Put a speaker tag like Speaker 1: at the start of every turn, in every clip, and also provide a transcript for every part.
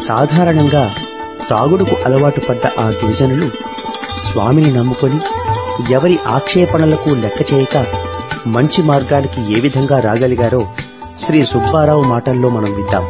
Speaker 1: సాధారణంగా తాగుడుకు అలవాటు పడ్డ ఆ గిరిజనులు స్వామిని నమ్ముకొని ఎవరి ఆక్షేపణలకు లెక్క చేయక మంచి మార్గానికి ఏ విధంగా రాగలిగారో శ్రీ సుబ్బారావు మాటల్లో మనం విద్దాం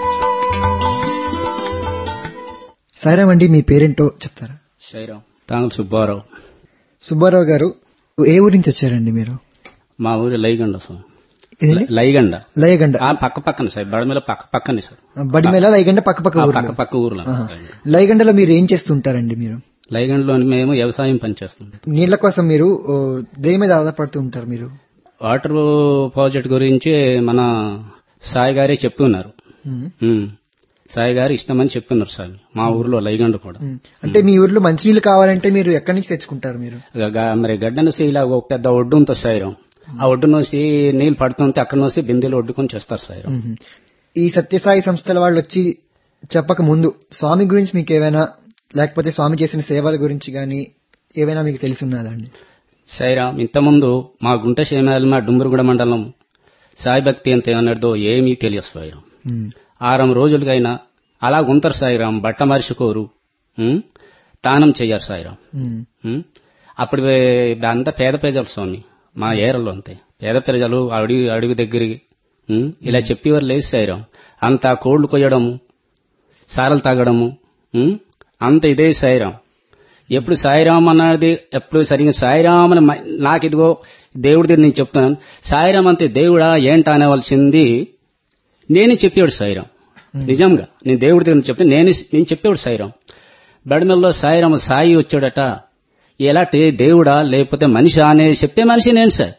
Speaker 2: సాయిరామ్ అండి మీ పేరేంటో చెప్తారా
Speaker 3: శైరాం తాంగులు సుబ్బారావు
Speaker 2: సుబ్బారావు గారు ఏ ఊరి నుంచి వచ్చారండి మీరు
Speaker 3: మా ఊరి లైగండ సార్
Speaker 2: ఏదండి?
Speaker 3: లైగండ
Speaker 2: లయగండ
Speaker 3: ఆ పక్క పక్కన సార్ బడమిల పక్క పక్కనే సార్
Speaker 2: బడిమేళ లయగండ పక్క పక్క
Speaker 3: ఆ
Speaker 2: ఊర్లు
Speaker 3: పక్క పక్క ఊర్లో
Speaker 2: ఆహా. లయగండలో మీరు ఏం చేస్తుంటారండి మీరు
Speaker 3: లైగండలో మేము వ్యవసాయం పనిచేస్తున్నాం
Speaker 2: నీళ్ల కోసం మీరు ఓ, దేని మీద ఆధారపడుతూ ఉంటారు మీరు
Speaker 3: వాటర్ ప్రాజెక్ట్ గురించి మన సాయి గారే చెప్తున్నారు
Speaker 2: ఉమ్.
Speaker 3: ఉమ్. సాయి గారు ఇష్టమని చెప్తున్నారు సార్ మా ఊర్లో లైగండ కూడా
Speaker 2: ఉమ్. అంటే మీ ఊర్లో మంచినీళ్ళు కావాలంటే మీరు ఎక్కడి నుంచి తెచ్చుకుంటారు మీరు
Speaker 3: గ- గ- మరి గడ్డ నుంచి ఇలా ఒక పెద్ద ఒడ్డు ఉంటుంది సాయిరం ఆ ఒడ్డు నుంచి నీళ్ళు పడుతుంటే అక్కడ నుంచి బిందెలు ఒడ్డుకొని చేస్తారు సాయిరం
Speaker 2: ఉమ్. ఈ సత్యసాయి సంస్థల వాళ్ళు వచ్చి చెప్పక ముందు స్వామి గురించి మీకు ఏమైనా లేకపోతే స్వామి చేసిన సేవల గురించి గాని ఏవైనా మీకు తెలిసి ఉన్నదండి
Speaker 3: సాయిరామ్ ఇంతకుముందు మా గుంట శేమాలి మా డుంబురుగుడ మండలం సాయి భక్తి అంత ఏమన్నాడో ఏమీ తెలియదు సాయిరామ్
Speaker 2: ఉమ్.
Speaker 3: ఆరం రోజులకైనా అలా గుంతరు సాయిరామ్ బట్ట మరిచికోరు ఉం? తానం చెయ్యారు సాయిరామ్
Speaker 2: ఉమ్.
Speaker 3: ఉం? అప్పుడు వే- అంత పేద ప్రజలు స్వామి మా ఏరలో అంతే పేద ప్రజలు అడవి అడవి దగ్గరికి ఉం? ఇలా చెప్పేవారు లేదు సాయిరామ్ అంత కోళ్లు కొయ్యడము సారలు తాగడము ఉం? అంత ఇదే సాయిరామ్ ఎప్పుడు సాయిరామ్ అన్నది ఎప్పుడు సరిగ్గా సాయిరామ్ అని మ- నాకు ఇదిగో దేవుడి దగ్గర నేను చెప్తున్నాను సాయిరామ్ అంతే దేవుడా ఏంటా అనేవలసింది నేను చెప్పేవాడు సాయిరామ్ నిజంగా నేను దేవుడి దగ్గర చెప్తే నేను నేను చెప్పేవాడు సాయిరామ్ బెడమెల్లో సాయిరామ్ సాయి వచ్చాడట ఎలాంటి దేవుడా లేకపోతే మనిషి అనే చెప్పే మనిషి నేను సార్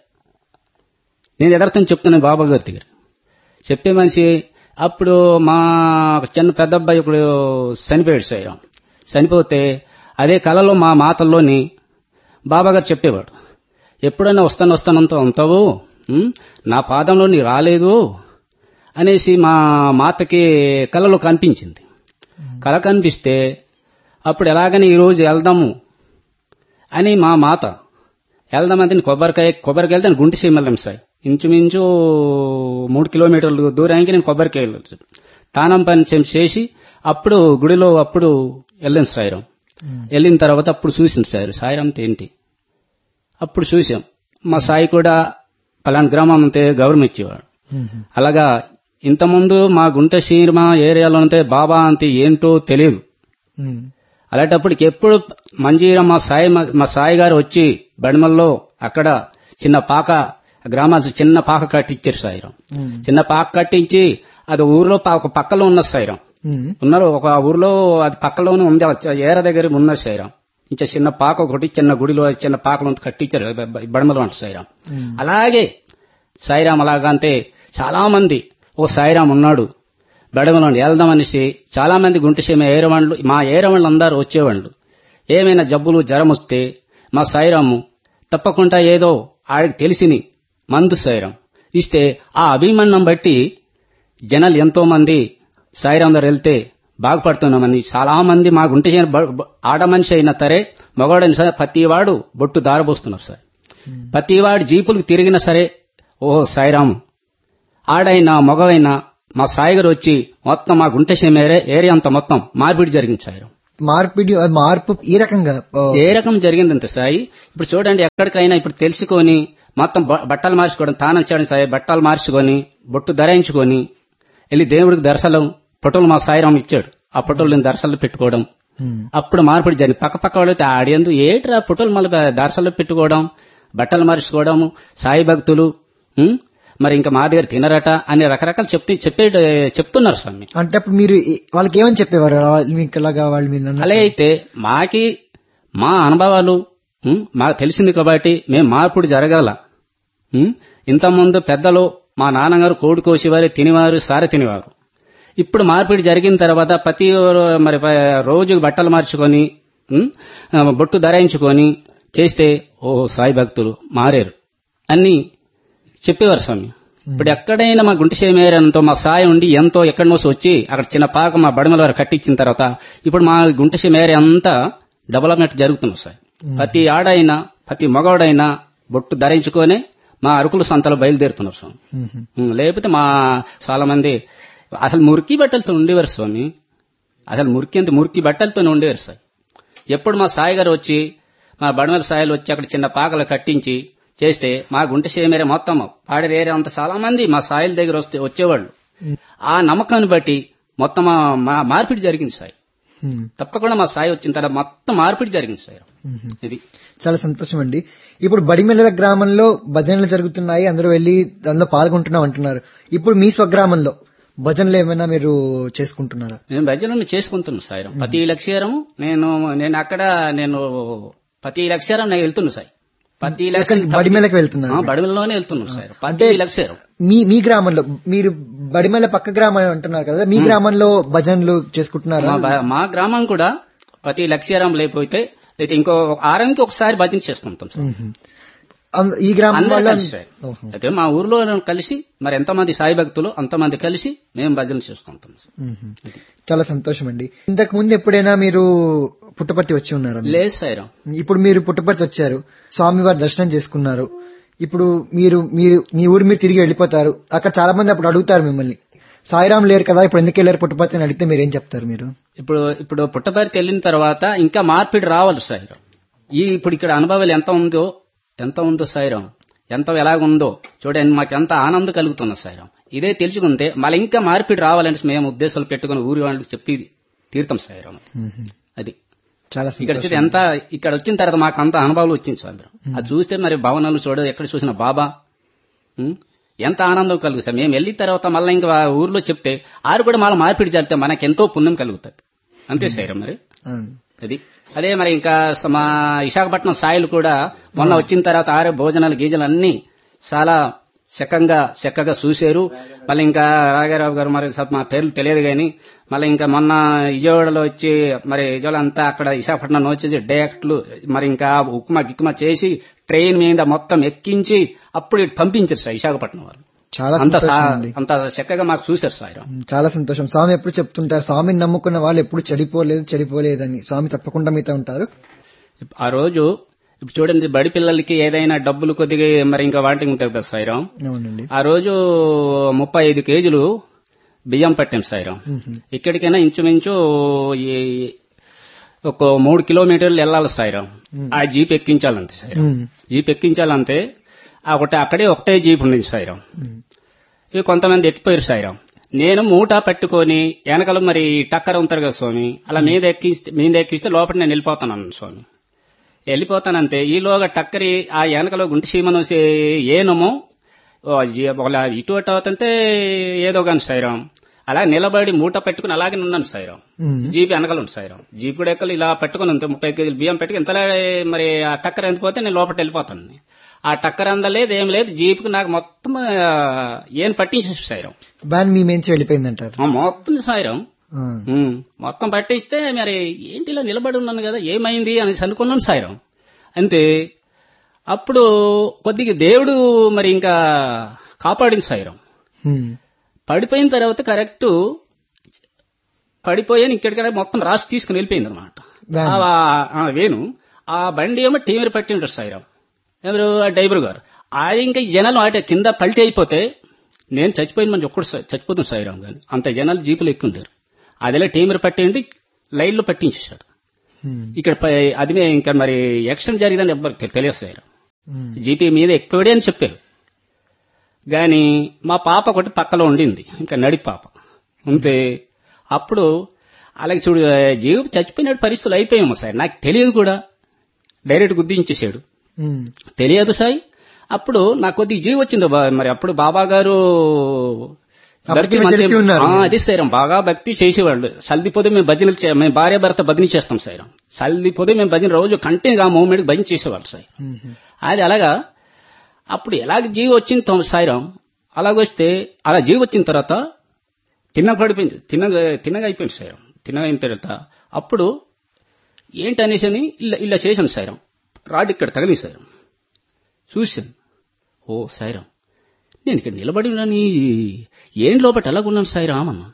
Speaker 3: నేను యథార్థం చెప్తున్నాను బాబా గారి దగ్గర చెప్పే మనిషి అప్పుడు మా చిన్న పెద్ద అబ్బాయి ఇప్పుడు చనిపోయాడు సాయిరామ్ చనిపోతే అదే కళలో మా మాతల్లోని బాబా గారు చెప్పేవాడు ఎప్పుడైనా వస్తాను వస్తానంత ఉంటావు ఉం? నా పాదంలో నీ రాలేదు అనేసి మా మాతకి కళలో కనిపించింది కళ కనిపిస్తే అప్పుడు ఎలాగని ఈరోజు వెళ్దాము అని మా మాత వెళ్దామంటే కొబ్బరికాయ కొబ్బరికాయ వెళ్తే గుంటి సీమ వెళ్ళాం సార్ ఇంచుమించు మూడు కిలోమీటర్లు దూరానికి నేను కొబ్బరికాయ వెళ్ళాను. తానం పని చే- చేసి అప్పుడు గుడిలో అప్పుడు వెళ్ళాను సాయిరాం వెళ్ళిన తర్వాత అప్పుడు చూసింది సార్ సాయిరాం అంటే ఏంటి అప్పుడు చూసాం మా సాయి కూడా పలానా గ్రామం అంతే గౌరవం ఇచ్చేవాడు
Speaker 2: ఉమ్.
Speaker 3: అలాగా ఇంతకుముందు మా గుంట సీమ ఏరియాలో అంతే బాబా అంటే ఏంటో తెలియదు
Speaker 2: ఉమ్.
Speaker 3: అలాంటప్పటికి ఎప్పుడు మంజీరా మా సాయి మా సాయి గారు వచ్చి బడిమల్లో అక్కడ చిన్న పాక గ్రామాలు చిన్న పాక కట్టించారు సాయిరం
Speaker 2: ఉమ్.
Speaker 3: చిన్న పాక కట్టించి అది ఊర్లో పా- ఒక పక్కలో ఉన్న సాయిరం
Speaker 2: ఉమ్.
Speaker 3: ఉన్నారు ఒక ఊర్లో అది పక్కలోనే ఉంది ఆ చ- ఏర దగ్గర ఉన్న సాయిరం ఇంకా చిన్న పాక ఒకటి చిన్న గుడిలో చిన్న పాకలో కట్టించారు బ- బ- బడిమలో అంట సాయిరాం
Speaker 2: ఉమ్.
Speaker 3: అలాగే సాయిరాం అలాగంటే చాలా మంది ఓ సాయిరాం ఉన్నాడు బెడమలో వెళ్దామనేసి చాలా మంది గుంటసీమ ఏరవాళ్ళు మా ఏరవాళ్ళు అందరూ వచ్చేవాళ్ళు ఏమైనా జబ్బులు జ్వరం వస్తే మా సాయిరాము తప్పకుండా ఏదో ఆడికి తెలిసిని మందు సాయిరాం ఇస్తే ఆ అభిమానం బట్టి జనాలు ఎంతో మంది సాయిరాం దగ్గర వెళ్తే బాగుపడుతున్నామని చాలా మంది మా గుంట ఆడ మనిషి అయినా సరే మగవాడైనా సరే ప్రతి వాడు బొట్టు దారబోస్తున్నారు సార్ ప్రతి వాడు జీపులకు తిరిగినా సరే ఓ సాయిరాము ఆడైనా మగవైనా మా సాయి గారు వచ్చి మొత్తం మా గుంట ఏరియా అంతా మొత్తం మార్పిడి జరిగింది సాయిరాం
Speaker 2: మార్పిడి మార్పు ఈ రకంగా ఓ,
Speaker 3: ఏ రకం జరిగిందంత సాయి ఇప్పుడు చూడండి ఎక్కడికైనా ఇప్పుడు తెలుసుకొని మొత్తం బ- బట్టలు మార్చుకోవడం తానం చేయడం సాయి బట్టలు మార్చుకొని బొట్టు ధరించుకొని వెళ్ళి దేవుడికి దర్శనం ఫోటోలు మా సాయిరాం ఇచ్చాడు ఆ ఫోటోలు నేను దర్శనాలు పెట్టుకోవడం
Speaker 2: ఉమ్.
Speaker 3: అప్పుడు మార్పిడి జరిగింది పక్క పక్క వాళ్ళు అయితే ఆడేందు ఏట్రా ఫోటోలు మళ్ళీ దర్శనాలు పెట్టుకోవడం బట్టలు మార్చుకోవడం సాయి భక్తులు ఉం? మరి ఇంకా మా దగ్గర తినరట అని రకరకాలు చెప్తే చెప్పే చెప్తున్నారు స్వామి
Speaker 2: అంటే అప్పుడు మీరు ఈ- వాళ్ళకి ఏమని చెప్పేవారు వాళ్ళు మీకు ఇలాగా వాళ్ళు మీరు అన్నట్టు?
Speaker 3: అలా అయితే మాకి మా అనుభవాలు ఉం, మాకు తెలిసింది కాబట్టి మేము మార్పుడు జరగాల ఉం? ఇంతకుముందు పెద్దలు మా నాన్నగారు కోడి కోసేవారు తినేవారు సారి తినేవారు ఇప్పుడు మార్పిడి జరిగిన తర్వాత ప్రతి మరి ప- రోజు బట్టలు మార్చుకొని ఉం, ఆ, బొట్టు ధరించుకొని చేస్తే ఓ సాయి భక్తులు మారారు అన్ని చెప్పేవారు స్వామి ఇప్పుడు ఎక్కడైనా మా గుంట సేమేరంతో మా సాయి ఉండి ఎంతో ఎక్కడి నుంచి వచ్చి అక్కడ చిన్న పాక మా బడిమల వారు కట్టించిన తర్వాత ఇప్పుడు మా గుంట సేమేర అంతా డెవలప్మెంట్ జరుగుతుంది సార్ ప్రతి ఆడైనా ప్రతి మగవాడైనా బొట్టు ధరించుకొని మా అరుకుల సంతలో బయలుదేరుతున్నారు స్వామి
Speaker 2: ఉమ్.
Speaker 3: ఉం, లేకపోతే మా చాలా మంది అసలు మురికి బట్టలతో ఉండేవారు స్వామి అసలు మురికి అంత మురికి బట్టలతోనే ఉండేవారు సార్ ఎప్పుడు మా సాయి గారు వచ్చి మా బడమల సాయిలు వచ్చి అక్కడ చిన్న పాకలు కట్టించి చేస్తే మా గుంట సేమేరే మొత్తం పాడేరే అంత చాలా మంది మా సాయిల దగ్గర వస్తే వచ్చేవాళ్ళు ఆ నమ్మకాన్ని బట్టి మొత్తం మా- మా మార్పిడి జరిగింది సాయి
Speaker 2: హ్మ్.
Speaker 3: తప్పకుండా మా సాయి వచ్చిన తర్వాత మొత్తం మార్పిడి జరిగింది సార్
Speaker 2: మ్మ్.
Speaker 3: ఇది
Speaker 2: చాలా సంతోషం అండి ఇప్పుడు బడిమెల్ల గ్రామంలో భజనలు జరుగుతున్నాయి అందరూ వెళ్లి దానిలో పాల్గొంటున్నాం అంటున్నారు ఇప్పుడు మీ స్వగ్రామంలో భజనలు ఏమైనా మీరు చేసుకుంటున్నారా
Speaker 3: నేను భజనలు చేసుకుంటున్నాను సార్ ప్రతి లక్ష్యారం నేను నేను అక్కడ నేను ప్రతి లక్ష్యారం నేను వెళ్తున్నాను సార్ ప్రతి లక్ష్యం
Speaker 2: బడిమెలకు వెళ్తున్నారు
Speaker 3: బడిలోనే వెళ్తున్నాను సార్ ప్రతి లక్ష్యారం
Speaker 2: మీ మీ గ్రామంలో మీరు బడిమెల్ల పక్క గ్రామం అంటున్నారు కదా మీ గ్రామంలో భజనలు చేసుకుంటున్నారా
Speaker 3: మా బ- మా గ్రామం కూడా ప్రతి లక్ష్యారం లేకపోతే అయితే ఇంకో ఆరానికి ఒకసారి భజన చేస్తుంటాం సార్
Speaker 2: మ్మ్. అంద- ఈ గ్రామం
Speaker 3: అందరూ
Speaker 2: వల్ల
Speaker 3: కలిసి సార్. అయితే మా ఊర్లో కలిసి మరి ఎంతమంది సాయి భక్తులు అంతమంది కలిసి మేము భజన చేసుకుంటాం సార్.
Speaker 2: మ్మ్. చాలా సంతోషం అండి ఇంతకు ముందు ఎప్పుడైనా మీరు పుట్టపర్తి వచ్చి ఉన్నారా
Speaker 3: లేదు సాయిరం
Speaker 2: ఇప్పుడు మీరు పుట్టపర్తి వచ్చారు స్వామివారి దర్శనం చేసుకున్నారు ఇప్పుడు మీరు మీరు మీ ఊరు మీరు తిరిగి వెళ్ళిపోతారు అక్కడ చాలా మంది అప్పుడు అడుగుతారు మిమ్మల్ని సాయిరాం లేరు కదా ఇప్పుడు ఎందుకు వెళ్ళారు పుట్టపర్తి అని అడిగితే మీరేం చెప్తారు మీరు
Speaker 3: ఇప్పుడు ఇప్పుడు పుట్టపర్తి వెళ్ళిన తర్వాత ఇంకా మార్పిడి రావాలి సాయిరం ఈ ఇప్పుడు ఇక్కడ అనుభవాలు ఎంత ఉందో ఎంత ఉందో సాయిరం ఎంత ఎలాగుందో చూడండి మాకు ఎంత ఆనందం కలుగుతుంది సాయిరం ఇదే తెలుసుకుంటే మళ్ళీ ఇంకా మార్పిడి రావాలని మేము ఉద్దేశాలు పెట్టుకుని ఊరి వాళ్ళకి చెప్పి తీర్థం సాయిరం అది
Speaker 2: చాలా
Speaker 3: ఇక్కడ
Speaker 2: సంతోషం
Speaker 3: చూస్తే ఎంత ఇక్కడ వచ్చిన తర్వాత మాకు అంత అనుభవాలు వచ్చింది సాయంత్రం అది చూస్తే మరి భవనాలు చూడ ఎక్కడ చూసిన బాబా ఉం? ఎంత ఆనందం కలుగుతుంది మేము వెళ్ళిన తర్వాత మళ్ళీ ఇంకా ఆ ఊర్లో చెప్తే ఆరు కూడా మళ్ళీ మార్పిడి జరిగితే మనకి ఎంతో పుణ్యం కలుగుతుంది అంతే సార్ మరి
Speaker 2: అవును.
Speaker 3: అది అదే మరి ఇంకా స- మా విశాఖపట్నం సాయిలు కూడా మొన్న వచ్చిన తర్వాత ఆరే భోజనాలు గీజలు అన్ని చాలా చక్కగా చక్కగా చూశారు మళ్ళీ ఇంకా రాఘారావు గారు మరి స- మా పేర్లు తెలియదు కానీ మళ్ళీ ఇంకా మొన్న విజయవాడలో వచ్చి మరి విజయవాడ అంతా అక్కడ విశాఖపట్నం వచ్చేసి డైరెక్ట్లు మరి ఇంకా ఉక్మా గిక్మా చేసి ట్రైన్ మీద మొత్తం ఎక్కించి అప్పుడు ఇటు పంపించారు సార్ విశాఖపట్నం వాళ్ళు
Speaker 2: చాలా
Speaker 3: అంత సా-
Speaker 2: సంతోషం అండి
Speaker 3: అంత చక్కగా మాకు చూశారు సార్
Speaker 2: చాలా సంతోషం స్వామి ఎప్పుడు చెప్తుంటారు స్వామిని నమ్ముకున్న వాళ్ళు ఎప్పుడు చెడిపోలేదు చెడిపోలేదని స్వామి తప్పకుండా మీతో ఉంటారు
Speaker 3: ఆ రోజు ఇప్పుడు చూడండి బడి పిల్లలకి ఏదైనా డబ్బులు కొద్దిగా మరి ఇంకా వాటికి ఉంటుంది కదా సాయిరాం
Speaker 2: అవునండి
Speaker 3: ఆ రోజు ముప్పై ఐదు కేజీలు బియ్యం పట్టాం సాయిరాం
Speaker 2: మ్మ్.
Speaker 3: ఇక్కడికైనా ఇంచుమించు ఈ ఒక మూడు కిలోమీటర్లు వెళ్ళాలి సాయిరాం ఆ జీప్ ఎక్కించాలంతే సాయిరాం
Speaker 2: మ్మ్.
Speaker 3: జీప్ ఎక్కించాలంటే ఆ ఒకటే అక్కడే ఒకటే జీప్ ఉంది సాయిరాం
Speaker 2: మ్మ్.
Speaker 3: ఇవి కొంతమంది ఎక్కిపోయారు సాయిరాం నేను మూట పట్టుకొని వెనకలు మరి టక్కర ఉంటారు కదా స్వామి అలా మీద ఎక్కిస్తే మీద ఎక్కిస్తే లోపల నేను వెళ్ళిపోతాను అన్నాను స్వామి వెళ్ళిపోతానంతే ఈలోగా టక్కరి ఆ వెనకలో గుంటి సీమను ఏనమో ఓ జీ- ఒకలా ఇటు అటు అవుతుంటే ఏదో కానీ సాయిరాం అలా నిలబడి మూట పెట్టుకుని అలాగే ఉన్నాను సాయిరాం
Speaker 2: మ్మ్.
Speaker 3: జీప్ వెనకలు ఉంది సాయిరాం జీప్ కూడా ఎక్కలు ఇలా పెట్టుకుని అంతే ముప్పై కేజీలు బియ్యం పెట్టుకుని ఇంతలా మరి ఆ టక్కర ఎంతిపోతే నేను లోపల వెళ్ళిపోతాను ఆ టక్కర అందలేదు ఏం లేదు జీప్కి నాకు మొత్తం ఆ, ఏం పట్టించేసి సాయిరాం
Speaker 2: బ్యాన్ మీ మేంచి వెళ్ళిపోయిందంటారు
Speaker 3: ఆ, మొత్తం సాయిరాం
Speaker 2: ఆ.
Speaker 3: ఉమ్, మొత్తం పట్టిస్తే మరి ఏంటి ఇలా నిలబడి ఉన్నాను కదా ఏమైంది అనేసి అనుకున్నాను సాయిరాం అంతే అప్పుడు కొద్దిగా దేవుడు మరి ఇంకా కాపాడింది సాయిరాం
Speaker 2: మ్మ్.
Speaker 3: పడిపోయిన తర్వాత కరెక్ట్ పడిపోయాను ఇక్కడికైనా మొత్తం రాసి తీసుకుని వెళ్ళిపోయింది అనమాట
Speaker 2: Van.
Speaker 3: వేణు ఆ బండి ఏమో టీవీ పట్టి ఉంటారు సాయిరాం ఎవరు ఆ డ్రైవర్ గారు అది ఇంకా ఈ జనాలు అటే కింద పల్టీ అయిపోతే నేను చచ్చిపోయిన మంచి ఒక్కడు సా- చచ్చిపోతుంది సాయిరాం గాని అంత జనాలు జీపులు ఎక్కుండారు అదిలా టీమర్ పట్టేయండి లైన్లో పట్టించేశాడు
Speaker 2: మ్మ్.
Speaker 3: ఇక్కడ ప- అది మే- ఇంకా మరి యాక్సిడెంట్ జరిగిందని ఎవ్వరికి తెలియదు సాయిరాం
Speaker 2: మ్మ్.
Speaker 3: జీపీ మీద ఎక్కువడే అని చెప్పారు గాని మా పాప ఒకటి పక్కలో ఉండింది ఇంకా నడి పాప అంతే అప్పుడు అలాగే చూడు జీవి చచ్చిపోయిన పరిస్థితులు అయిపోయాము సార్ నాకు తెలియదు కూడా డైరెక్ట్ గుర్తించేశాడు
Speaker 2: మ్మ్.
Speaker 3: తెలియదు సాయి అప్పుడు నాకు కొద్దిగా జీవి వచ్చింది బా- మరి అప్పుడు బాబా గారు
Speaker 2: అప్పటికి
Speaker 3: భక్తి
Speaker 2: తెలిసి
Speaker 3: మంచి-
Speaker 2: ఉన్నారు.
Speaker 3: ఆ, అది సైరం బాగా భక్తి చేసేవాళ్ళు సల్దిపోతే మేము భజనలు చే- మేము భార్య భర్త భజన చేస్తాం సైరం సల్దిపోతే మేము భజన రోజు కంటిన్యూగా మూమెంట్ భజన చేసేవాళ్ళు సార్
Speaker 2: మ్మ్.
Speaker 3: అది అలాగా అప్పుడు ఎలాగ జీవి వచ్చింది తమ సాయిరాం అలాగొస్తే అలా జీవి వచ్చిన తర్వాత తిన్నగా పడిపోయింది తిన్నగా తిన్నగా అయిపోయింది సాయిరాం తిన్నగా అయిన తర్వాత అప్పుడు ఏంటనేసి అని ఇలా ఇలా చేశాను సాయిరాం రాడ్ ఇక్కడ తగిలి సాయిరాం చూశాను ఓ సాయిరాం నేను ఇక్కడ నిలబడి ఉన్నాను ఈ- ఏం లోపల ఎలాగున్నాను సాయిరాం అన్నాను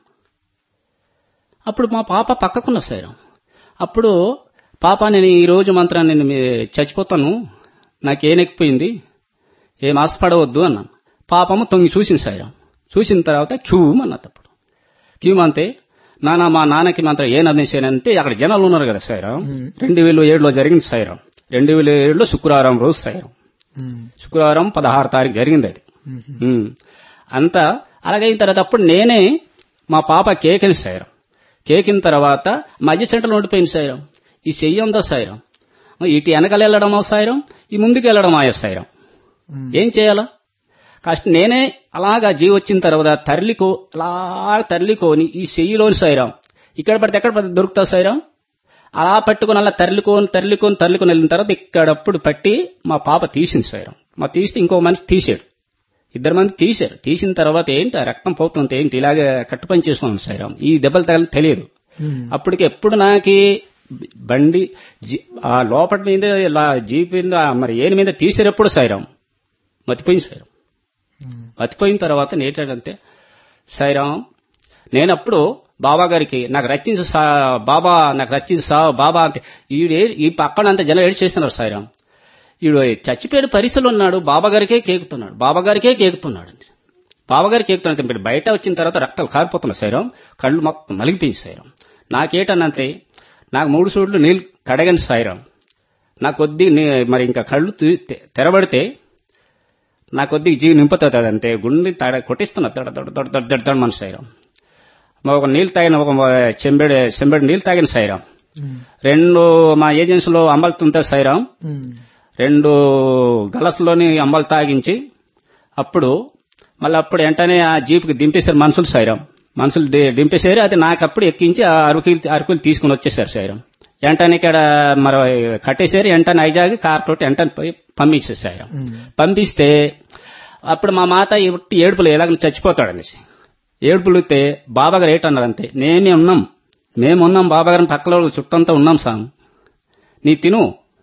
Speaker 3: అప్పుడు మా పాప పక్కకున్న సాయిరాం అప్పుడు పాప నేను ఈ రోజు మంత్రాన్ని నేను మీ- చచ్చిపోతాను నాకేనెక్కిపోయింది ఏం ఆశపడవద్దు అన్నాను పాపము తొంగి చూసింది సాయిరాం చూసిన తర్వాత క్యూ అన్నది అప్పుడు క్యూ అంతే నాన్న మా నాన్నకి మాత్రం ఏం అందించానంటే అక్కడ జనాలు ఉన్నారు కదా సాయిరాం రెండు వేల ఏడులో జరిగింది సాయిరాం రెండు వేల ఏడులో శుక్రవారం రోజు సాయిరాం
Speaker 2: ఉమ్,
Speaker 3: శుక్రవారం పదహారు తారీఖు జరిగింది అది
Speaker 2: ఉమ్,
Speaker 3: ఉమ్. అంతా అలాగైన తర్వాత అప్పుడు నేనే మా పాప కేకిని సాయిరం కేకిన తర్వాత మధ్య సెంటర్లో ఉండిపోయింది సాయిరం ఈ చెయ్యి ఉందా సాయిరం ఇటు వెనకాల వెళ్ళడం సాయిరం ఈ ముందుకు వెళ్ళడం ఆయా సాయిరం
Speaker 2: ఉమ్.
Speaker 3: ఏం చేయాలా కష్ట నేనే అలాగా జీవి వచ్చిన తర్వాత తరలికో అలా తరలికోని ఈ చెయ్యిలోని సాయిరాం ఇక్కడ పడితే ఎక్కడ పడితే దొరుకుతా సాయిరాం అలా పట్టుకుని అలా తరలికోని తరలికొని తరలికొని వెళ్ళిన తర్వాత ఇక్కడప్పుడు పట్టి మా పాప తీసింది సాయిరాం మా తీస్తే ఇంకో మనిషి తీసాడు ఇద్దరు మంది తీశారు తీసిన తర్వాత ఏంటి ఆ రక్తం పోతుంది ఏంటి ఇలాగే కట్టుపని చేసుకున్నాను సాయిరాం ఈ దెబ్బలు తగలి తెలియదు
Speaker 2: ఉమ్.
Speaker 3: అప్పటికి ఎప్పుడు నాకు బండి జీ- ఆ లోపల మీద ఇలా జీప్ మీద మరి ఏని మీద తీసేటప్పుడు సాయిరాం మతిపోయింది సాయిరాం
Speaker 2: ఉమ్.
Speaker 3: మతిపోయిన తర్వాత నేటంటే సాయిరాం నేనప్పుడు బాబా గారికి నాకు రచించు సా బాబా నాకు రచించు సా బాబా అంటే ఈడే ఈ పక్కన అంత జనం ఏడు చేస్తున్నారు సాయిరాం ఈడు చచ్చిపోయిన పరిస్థితులు ఉన్నాడు బాబా గారికే కేకుతున్నాడు బాబా గారికే కేకుతున్నాడు బాబా గారికి కేకుతున్నాడు ఇప్పుడు బయట వచ్చిన తర్వాత రక్తాలు కారిపోతున్నాయి సాయిరాం కళ్ళు మొత్తం మలిగిపోయింది సాయిరాం నాకేటనంతే నాకు మూడు సూట్లు నీళ్ళు కడగని సాయిరాం నా కొద్ది నీ- మరి ఇంకా కళ్ళు తీ- తె- తెరబడితే నా కొద్ది జీవి నింపుతుంది అదంతే గుండె తడ కొట్టిస్తున్నా తడ తడ తడ తడ తడ తడ మన సాయిరాం ఒక నీళ్ళు తాగిన ఒక చెంబెడు చెంబెడు నీళ్ళు తాగిన సాయిరాం
Speaker 2: ఉమ్.
Speaker 3: రెండు మా ఏజెన్సీలో అంబలుతుంటే సాయిరాం
Speaker 2: ఉమ్.
Speaker 3: రెండు గలస్లోని అంబలు తాగించి అప్పుడు మళ్ళీ అప్పుడు వెంటనే ఆ జీప్కి దింపేశారు మనుషులు సాయిరాం మనుషులు ది- దింపేశారు అది నాకు అప్పుడు ఎక్కించి ఆ అరకులు అరకులు తీసుకుని వచ్చేసారు సాయిరాం వెంటనే ఇక్కడ మరి కట్టేశారు వెంటనే ఐజాగి కార్ తోటి వెంటనే పోయి పంపించేసారు సాయిరాం
Speaker 2: ఉమ్.
Speaker 3: పంపిస్తే అప్పుడు మా మాత ఇట్టి ఏడుపులు ఎలాగ చచ్చిపోతాడనేసి ఏడుపులు ఇస్తే బాబాగారు ఏటన్నారు అంతే నేనే ఉన్నాం మేమున్నాం బాబాగారిని పక్కలో చుట్టంతా ఉన్నాం సాం నీ తిను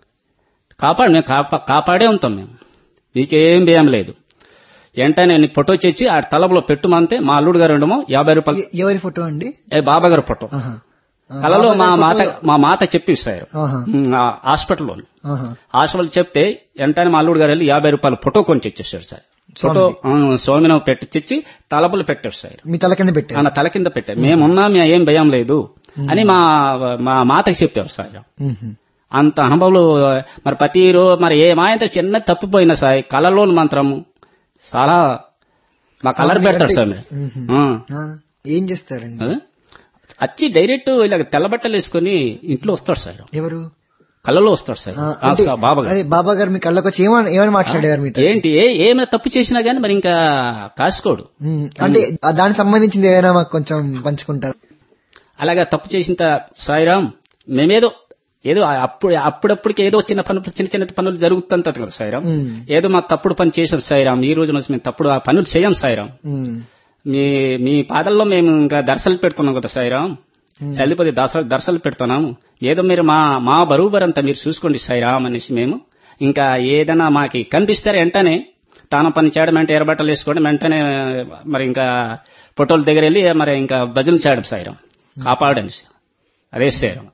Speaker 3: కాపాడు మేము కాపా కాపాడే ఉంటాం మేము నీకేం భయం లేదు వెంటనే నీ ఫోటో తెచ్చి ఆ తలబలో పెట్టుమంతే మా అల్లుడు గారు ఉండమో యాభై రూపాయలు
Speaker 2: ఎ- ఎవరి ఫోటో అండి
Speaker 3: ఏ బాబాగారు ఫోటో
Speaker 2: ఆహా. ఆ,
Speaker 3: కలలో మా
Speaker 2: బాబా
Speaker 3: మాత
Speaker 2: గారి ఫోటో-
Speaker 3: మా మాత చెప్పిస్తారు
Speaker 2: ఆహా.
Speaker 3: హాస్పిటల్లో
Speaker 2: ఆహా.
Speaker 3: హాస్పిటల్ చెప్తే వెంటనే మా అల్లుడు గారు వెళ్ళి యాభై రూపాయలు ఫోటో కొని తెచ్చేసాడు సార్ ఫోటో ఆ, స్వామిని పెట్టి తెచ్చి తలపులు పెట్టాడు సార్
Speaker 2: మీ తల కింద పెట్టారు
Speaker 3: ఆయన తల కింద పెట్టారు మేమున్నాం ఏం భయం లేదు అని మా మా మాతకి చెప్పారు సార్
Speaker 2: ఉహు.
Speaker 3: అంత అనుభవాలు మరి ప్రతి రోజు మరి ఏమాయంత చిన్న తప్పిపోయినా సార్ కళలోని మంత్రము చాలా మా కలర్ పెడతాడు సార్ మీరు
Speaker 2: ఉహు.
Speaker 3: ఆ.
Speaker 2: ఆ, ఏం చేస్తారండి
Speaker 3: అదే? వచ్చి డైరెక్ట్ ఇలా తెల్ల బట్టలు వేసుకొని ఇంట్లో వస్తాడు సార్
Speaker 2: ఎవరు
Speaker 3: కళ్ళలో వస్తాడు సార్
Speaker 2: ఆ,
Speaker 3: ఆ,
Speaker 2: అంటే
Speaker 3: సార్ బాబా గారు.
Speaker 2: అదే బాబా గారు మీ కళ్ళకి వచ్చి ఏమని ఏమని మాట్లాడేవారు మీతో
Speaker 3: ఏంటి ఏ ఏమైనా తప్పు చేసినా గానీ మరి ఇంకా కాసుకోడు
Speaker 2: ఉమ్, అంటే ఆ దానికి సంబంధించింది ఏదైనా మాకు కొంచెం పంచుకుంటారు
Speaker 3: అలాగా తప్పు చేసిన త- సాయిరాం మేమేదో ఏదో అప్పుడు అప్పుడప్పటికి ఏదో చిన్న పనులు చిన్న చిన్న పనులు జరుగుతుంటది కదా సాయిరాం
Speaker 2: ఉమ్,
Speaker 3: ఏదో మా తప్పుడు పని చేసాం సాయిరాం ఈ రోజు నుంచి మేము తప్పుడు ఆ పనులు చేయం సాయిరాం
Speaker 2: ఉమ్,
Speaker 3: మీ మీ పాదల్లో మేము ఇంకా దర్శలు పెడుతున్నాం కదా సాయిరాం చల్లిపది దర్శలు దర్శలు పెడుతున్నాము ఏదో మీరు మా మా బరువు బరంతా మీరు చూసుకోండి సాయిరాం అనేసి మేము ఇంకా ఏదైనా మాకి కనిపిస్తారు వెంటనే తాను పని చేయడం అంటే ఎర్రబట్టలు వేసుకోవడం వెంటనే మరి ఇంకా ఫోటోల దగ్గర వెళ్ళి మరి ఇంకా భజనలు చేయడం సాయిరాం కాపాడండి అదే సాయిరాం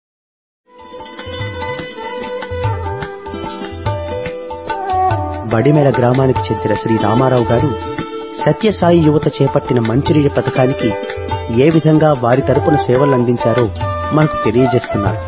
Speaker 1: బడిమెల గ్రామానికి చెందిన శ్రీ రామారావు గారు సత్యసాయి యువత చేపట్టిన మంచినీటి పథకానికి ఏ విధంగా వారి తరపున సేవలు అందించారో మనకు తెలియజేస్తున్నారు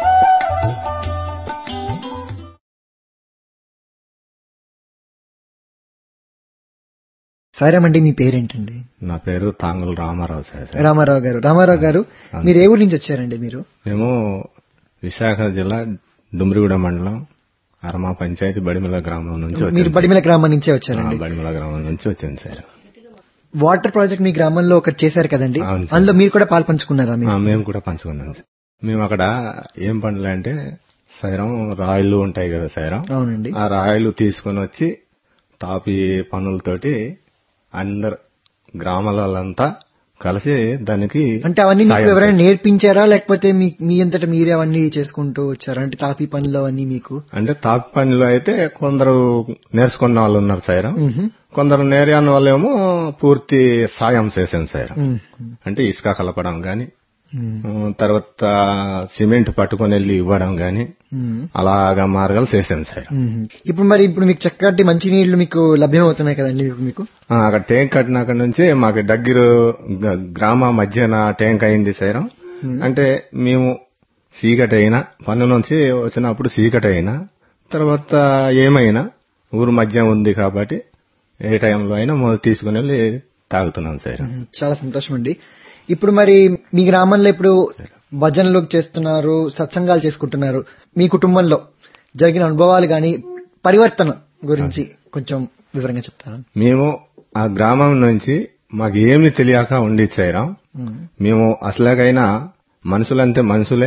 Speaker 2: సారామండి మీ పేరేంటండి
Speaker 4: నా పేరు తాంగుల రామారావు సార్
Speaker 2: రామారావు గారు రామారావు గారు మీరు ఏ ఊరు నుంచి వచ్చారండి మీరు
Speaker 4: మేము విశాఖ జిల్లా డుమ్రిగూడ మండలం అరమా పంచాయతీ బడిమిల గ్రామం నుంచి
Speaker 2: మీరు
Speaker 4: వచ్చాను
Speaker 2: బడిమిల గ్రామం నుంచే
Speaker 4: ఆ,
Speaker 2: వచ్చారండి
Speaker 4: బడిమిల గ్రామం నుంచి వచ్చాను సార్
Speaker 2: వాటర్ ప్రాజెక్ట్ మీ గ్రామంలో ఒకటి చేశారు కదండి
Speaker 4: అవును సార్.
Speaker 2: అందులో మీరు కూడా పాలు పంచుకున్నారా మీరు
Speaker 4: ఆ, మేము కూడా పంచుకున్నాం సార్ మేము అక్కడ ఏం పండ్లు అంటే సైరం రాయిలు ఉంటాయి కదా సైరం
Speaker 2: అవునండి
Speaker 4: ఆ రాయిలు తీసుకొని వచ్చి తాపి పనులతోటి అందరు గ్రామాలంతా కలిసి దానికి
Speaker 2: అంటే అవన్నీ మీకు
Speaker 4: సాయం
Speaker 2: ఎవరైనా నేర్పించారా లేకపోతే మీ మీ అంతటా మీరే అవన్నీ చేసుకుంటూ వచ్చారా అంటే తాపీ పనులు అవన్నీ మీకు
Speaker 4: అంటే తాపి పనిలో అయితే కొందరు నేర్చుకున్న వాళ్ళు ఉన్నారు సార్
Speaker 2: మ్హూ.
Speaker 4: కొందరు నేర్యాని వాళ్ళేమో పూర్తి సాయం చేశాను సార్
Speaker 2: మ్.
Speaker 4: అంటే ఇసుక కలపడం గాని ఉమ్, తర్వాత సిమెంట్ పట్టుకొని వెళ్ళి ఇవ్వడం గాని
Speaker 2: మ్మ్.
Speaker 4: అలాగా మార్గాలు చేశాను సార్
Speaker 2: మ్మ్. ఇప్పుడు మరి ఇప్పుడు మీకు చక్కటి మంచి నీళ్లు మీకు లభ్యం అవుతున్నాయి కదండి ఇప్పుడు మీకు
Speaker 4: ఆ, అక్కడ ట్యాంక్ కట్టినాక నుంచి మాకు దగ్గర గ- గ్రామ మధ్యన ట్యాంక్ అయింది సార్ అంటే మేము చీకటి అయినా పన్ను నుంచి వచ్చినప్పుడు చీకటి అయినా తర్వాత ఏమైనా ఊరు మధ్య ఉంది కాబట్టి ఏ టైంలో అయినా మొదలు తీసుకుని వెళ్ళి తాగుతున్నాం సార్
Speaker 2: మ్మ్. చాలా సంతోషం అండి ఇప్పుడు మరి మీ గ్రామంలో ఇప్పుడు భజనలు చేస్తున్నారు సత్సంగాలు చేసుకుంటున్నారు మీ కుటుంబంలో జరిగిన అనుభవాలు గాని పరివర్తన గురించి కొంచెం వివరంగా చెప్తారా
Speaker 4: మేము ఆ గ్రామం నుంచి మాకు ఏమి తెలియక ఉండి సాయిరాం
Speaker 2: మ్మ్.
Speaker 4: మేము అసలుగైనా మనుషులంటే మనుషులే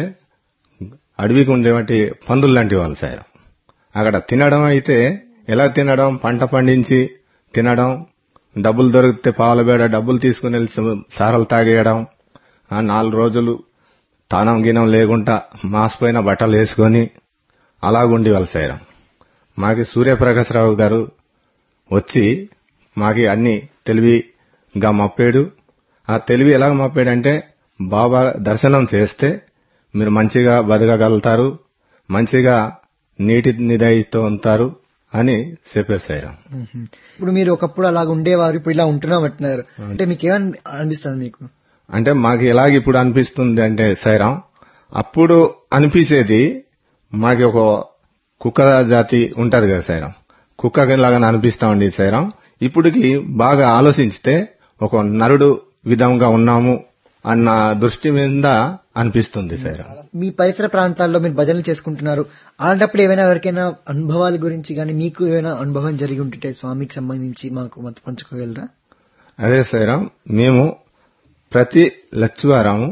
Speaker 4: అడవికి ఉండేవాటి పందులు లాంటి వాళ్ళు సార్ అక్కడ తినడం అయితే ఎలా తినడం పంట పండించి తినడం డబ్బులు దొరికితే పాలబేడ డబ్బులు తీసుకుని వెళ్ళి స- సారలు తాగేయడం ఆ నాలుగు రోజులు తానం గినం లేకుండా మాసిపోయిన బట్టలు వేసుకొని అలాగుండి వాళ్ళు సార్ మాకి సూర్యప్రకాశరావు గారు వచ్చి మాకి అన్ని తెలివిగా మప్పాడు ఆ తెలివి ఎలా మప్పాడంటే బాబా దర్శనం చేస్తే మీరు మంచిగా బతకగలుగుతారు మంచిగా నీటి నిదాయితో ఉంటారు అని చెప్పారు సార్
Speaker 2: మ్మ్. ఇప్పుడు మీరు ఒకప్పుడు అలాగ ఉండేవారు ఇప్పుడు ఇలా ఉంటున్నాం అంటున్నారు అంటే మీకు ఏమని అనిపిస్తుంది మీకు
Speaker 4: అంటే మాకు ఎలాగ ఇప్పుడు అనిపిస్తుంది అంటే సైరం అప్పుడు అనిపించేది మాకి ఒక కుక్క జాతి ఉంటది కదా సైరం కుక్క లాగా అనిపిస్తా ఉండేది సైరం ఇప్పటికి బాగా ఆలోచించితే ఒక నరుడు విధంగా ఉన్నాము అన్న దృష్టి మీద అనిపిస్తుంది సైరం
Speaker 2: మీ పరిసర ప్రాంతాల్లో మీరు భజనలు చేసుకుంటున్నారు అలాంటప్పుడు ఏమైనా ఎవరికైనా అనుభవాల గురించి కానీ మీకు ఏమైనా అనుభవం జరిగి ఉంటుంటే స్వామికి సంబంధించి మాకు మొత్తం పంచుకోగలరా
Speaker 4: అదే సైరం మేము ప్రతి లచ్చివారము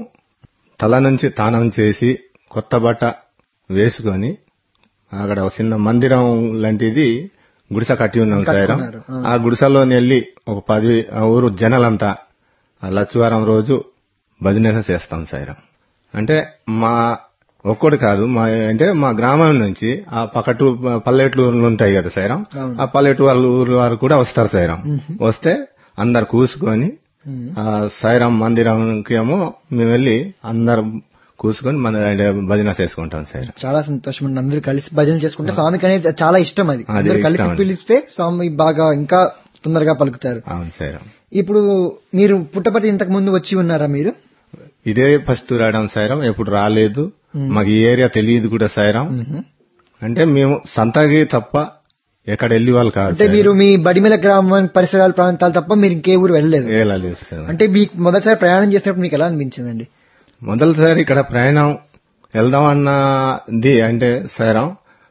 Speaker 4: తల నుంచి తానం చేసి కొత్త బట్ట వేసుకొని అక్కడ ఒక చిన్న మందిరం లాంటిది గుడిస కట్టి ఉన్నాం సైరం
Speaker 2: కట్టుకున్నారు, ఆ.
Speaker 4: ఆ గుడిసెలో వెళ్ళి ఒక పది ఆ ఊరు జనాలంతా ఆ లచ్చివారం రోజు భజన చేస్తాం సైరం అంటే మా ఒక్కడు కాదు మా అంటే మా గ్రామం నుంచి ఆ పక్కటు పల్లెటూరులు ఉంటాయి కదా సైరం
Speaker 2: అవును.
Speaker 4: ఆ పల్లెటూరు ఊరు వారు కూడా వస్తారు సైరం వస్తే అందరు కూసుకొని
Speaker 2: మ్మ్.
Speaker 4: ఆ సాయిరాం మందిరంకి ఏమో మేము వెళ్ళి అందరం కూసుకొని మన భజన చేసుకుంటాం సార్
Speaker 2: చాలా సంతోషం అండి అందరూ కలిసి భజన చేసుకుంటే స్వామికి అనేది చాలా ఇష్టం అది
Speaker 4: అది
Speaker 2: అందరూ
Speaker 4: ఇష్టం
Speaker 2: కలిసి
Speaker 4: అండి.
Speaker 2: పిలిస్తే స్వామి బాగా ఇంకా తొందరగా పలుకుతారు
Speaker 4: అవును సార్
Speaker 2: ఇప్పుడు మీరు పుట్టపర్తి ఇంతకు ముందు వచ్చి ఉన్నారా మీరు
Speaker 4: ఇదే ఫస్ట్ రావడం సాయిరం ఎప్పుడు రాలేదు మాకు ఈ ఏరియా తెలియదు కూడా సాయిరం
Speaker 2: మ్మ్.
Speaker 4: అంటే మేము సంతగి తప్ప ఎక్కడ వెళ్ళి వాళ్ళు కాదు
Speaker 2: అంటే మీరు మీ బడిమెల గ్రామం పరిసరాల ప్రాంతాలు తప్ప మీరు ఇంకే ఊరు వెళ్ళలేదు
Speaker 4: వెళ్ళలేదు సార్
Speaker 2: అంటే మీకు మొదటిసారి ప్రయాణం చేసినప్పుడు మీకు ఎలా అనిపించిందండి
Speaker 4: మొదటిసారి ఇక్కడ ప్రయాణం వెళ్దాం అన్నది అంటే సాయిరం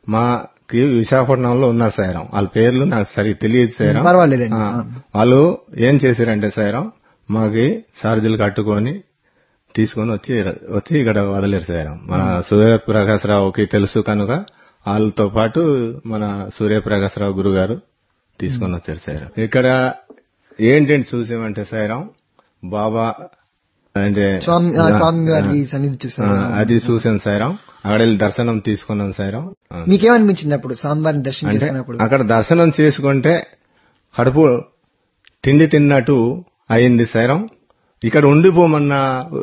Speaker 4: మాకి విశాఖపట్నంలో ఉన్నారు సాయిరం వాళ్ళ పేర్లు నాకు సరిగ్గా తెలియదు సాయిరం
Speaker 2: పర్వాలేదండి
Speaker 4: ఆ, వాళ్ళు ఏం చేశారంటే సాయిరం మాకి ఛార్జీలు కట్టుకొని తీసుకొని వచ్చి వచ్చి ఇక్కడ వదిలేరు సాయిరం మన సూర్యప్రకాశరావుకి తెలుసు కనుక వాళ్ళతో పాటు మన సూర్యప్రకాశరావు గురు గారు తీసుకొని వచ్చారు సాయిరం ఇక్కడ ఏంటంటే చూసామంటే సాయిరం బాబా అంటే
Speaker 2: స్వామి ఆ, స్వామి వారి సన్నిధి
Speaker 4: ఆ,
Speaker 2: చూసారు
Speaker 4: అది చూసాను సాయిరం అక్కడ వెళ్ళి దర్శనం తీసుకున్నాను సాయిరం ఆ.
Speaker 2: మీకేమనిపించింది అప్పుడు స్వామివారిని దర్శనం
Speaker 4: అంటే
Speaker 2: చేసుకున్నప్పుడు
Speaker 4: అక్కడ దర్శనం చేసుకుంటే కడుపు తిండి తిన్నట్టు అయింది సైరం ఇక్కడ ఉండిపోమన్న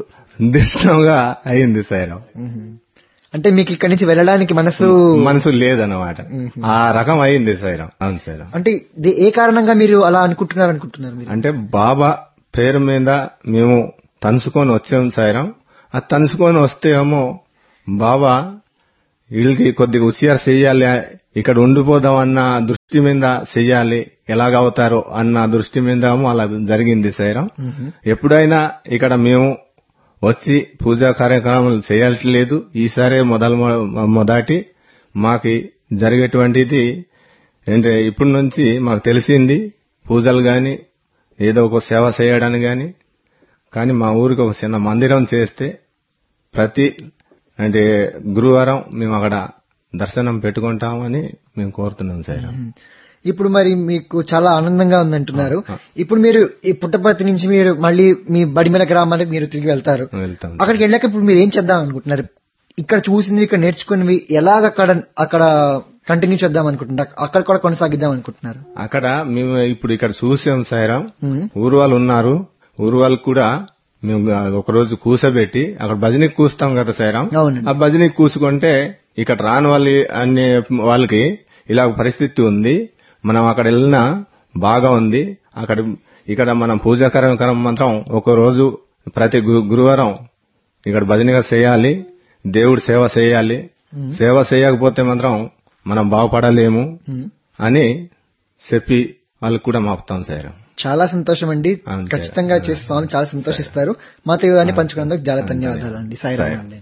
Speaker 4: దృష్టంగా అయింది సైరం
Speaker 2: మ్మ్. అంటే మీకు ఇక్కడి నుంచి వెళ్ళడానికి మనసు
Speaker 4: మనసు లేదన్నమాట ఆ రకం అయింది సైరం అవును సైరం
Speaker 2: అంటే ఇది ఏ కారణంగా మీరు అలా అనుకుంటున్నారు అనుకుంటున్నారు మీరు
Speaker 4: అంటే బాబా పేరు మీద మేము తనుసుకొని వచ్చాం సైరం ఆ తనుసుకొని వస్తే ఏమో బాబా వీళ్ళకి కొద్దిగా హుషియారు చెయ్యాలి ఇక్కడ ఉండిపోదాం అన్న దృష్టి మీద చెయ్యాలి ఎలాగవుతారో అన్న దృష్టి మీద ఏమో అలా జరిగింది సైరం ఎప్పుడైనా ఇక్కడ మేము వచ్చి పూజా కార్యక్రమాలు చేయట్లేదు ఈసారే మొదలు మొదటి మాకి జరిగేటువంటిది అంటే ఇప్పటి నుంచి మాకు తెలిసింది పూజలు గాని ఏదో ఒక సేవ చేయడానికి గాని కానీ మా ఊరికి ఒక చిన్న మందిరం చేస్తే ప్రతి అంటే గురువారం మేము అక్కడ దర్శనం పెట్టుకుంటామని మేము కోరుతున్నాం సార్
Speaker 2: ఇప్పుడు మరి మీకు చాలా ఆనందంగా ఉందంటున్నారు ఇప్పుడు మీరు ఈ పుట్టపర్తి నుంచి మీరు మళ్ళీ మీ బడిమెల గ్రామానికి మీరు తిరిగి వెళ్తారు
Speaker 4: వెళ్తాం
Speaker 2: అక్కడికి వెళ్ళాక ఇప్పుడు మీరు ఏం చేద్దాం అనుకుంటున్నారు ఇక్కడ చూసింది ఇక్కడ నేర్చుకున్నవి ఎలాగ అక్కడ అక్కడ కంటిన్యూ చేద్దాం అనుకుంటున్నారు అక్కడ కూడా కొనసాగిద్దాం అనుకుంటున్నారు
Speaker 4: అక్కడ మేము ఇప్పుడు ఇక్కడ చూసాం సాయిరాం
Speaker 2: మ్మ్.
Speaker 4: ఊరు వాళ్ళు ఉన్నారు ఊరు వాళ్ళు కూడా మేము ఒక రోజు కూసబెట్టి అక్కడ భజనీకి కూస్తాం కదా సైరాం
Speaker 2: అవునండి.
Speaker 4: ఆ భజనీకి కూసుకుంటే ఇక్కడ రాని వాళ్ళి అనే వాళ్ళకి ఇలా ఒక పరిస్థితి ఉంది మనం అక్కడ వెళ్ళినా బాగా ఉంది అక్కడ ఇక్కడ మనం పూజాకరం మాత్రం ఒక రోజు ప్రతి గు- గురువారం ఇక్కడ భజనగా చేయాలి దేవుడు సేవ చేయాలి సేవ చేయకపోతే మాత్రం మనం బాగుపడలేము
Speaker 2: ఉమ్.
Speaker 4: అని చెప్పి వాళ్ళకి కూడా మాపుతాం సార్
Speaker 2: చాలా సంతోషం అండి
Speaker 4: అవును,
Speaker 2: ఖచ్చితంగా
Speaker 4: సరే.
Speaker 2: చేసి స్వామి చాలా సంతోషిస్తారు మాతో ఇవన్నీ పంచుకున్నందుకు చాలా
Speaker 4: అవును,
Speaker 2: ధన్యవాదాలు అండి సాయిరామ్
Speaker 4: సాయిరామ్.
Speaker 2: అండి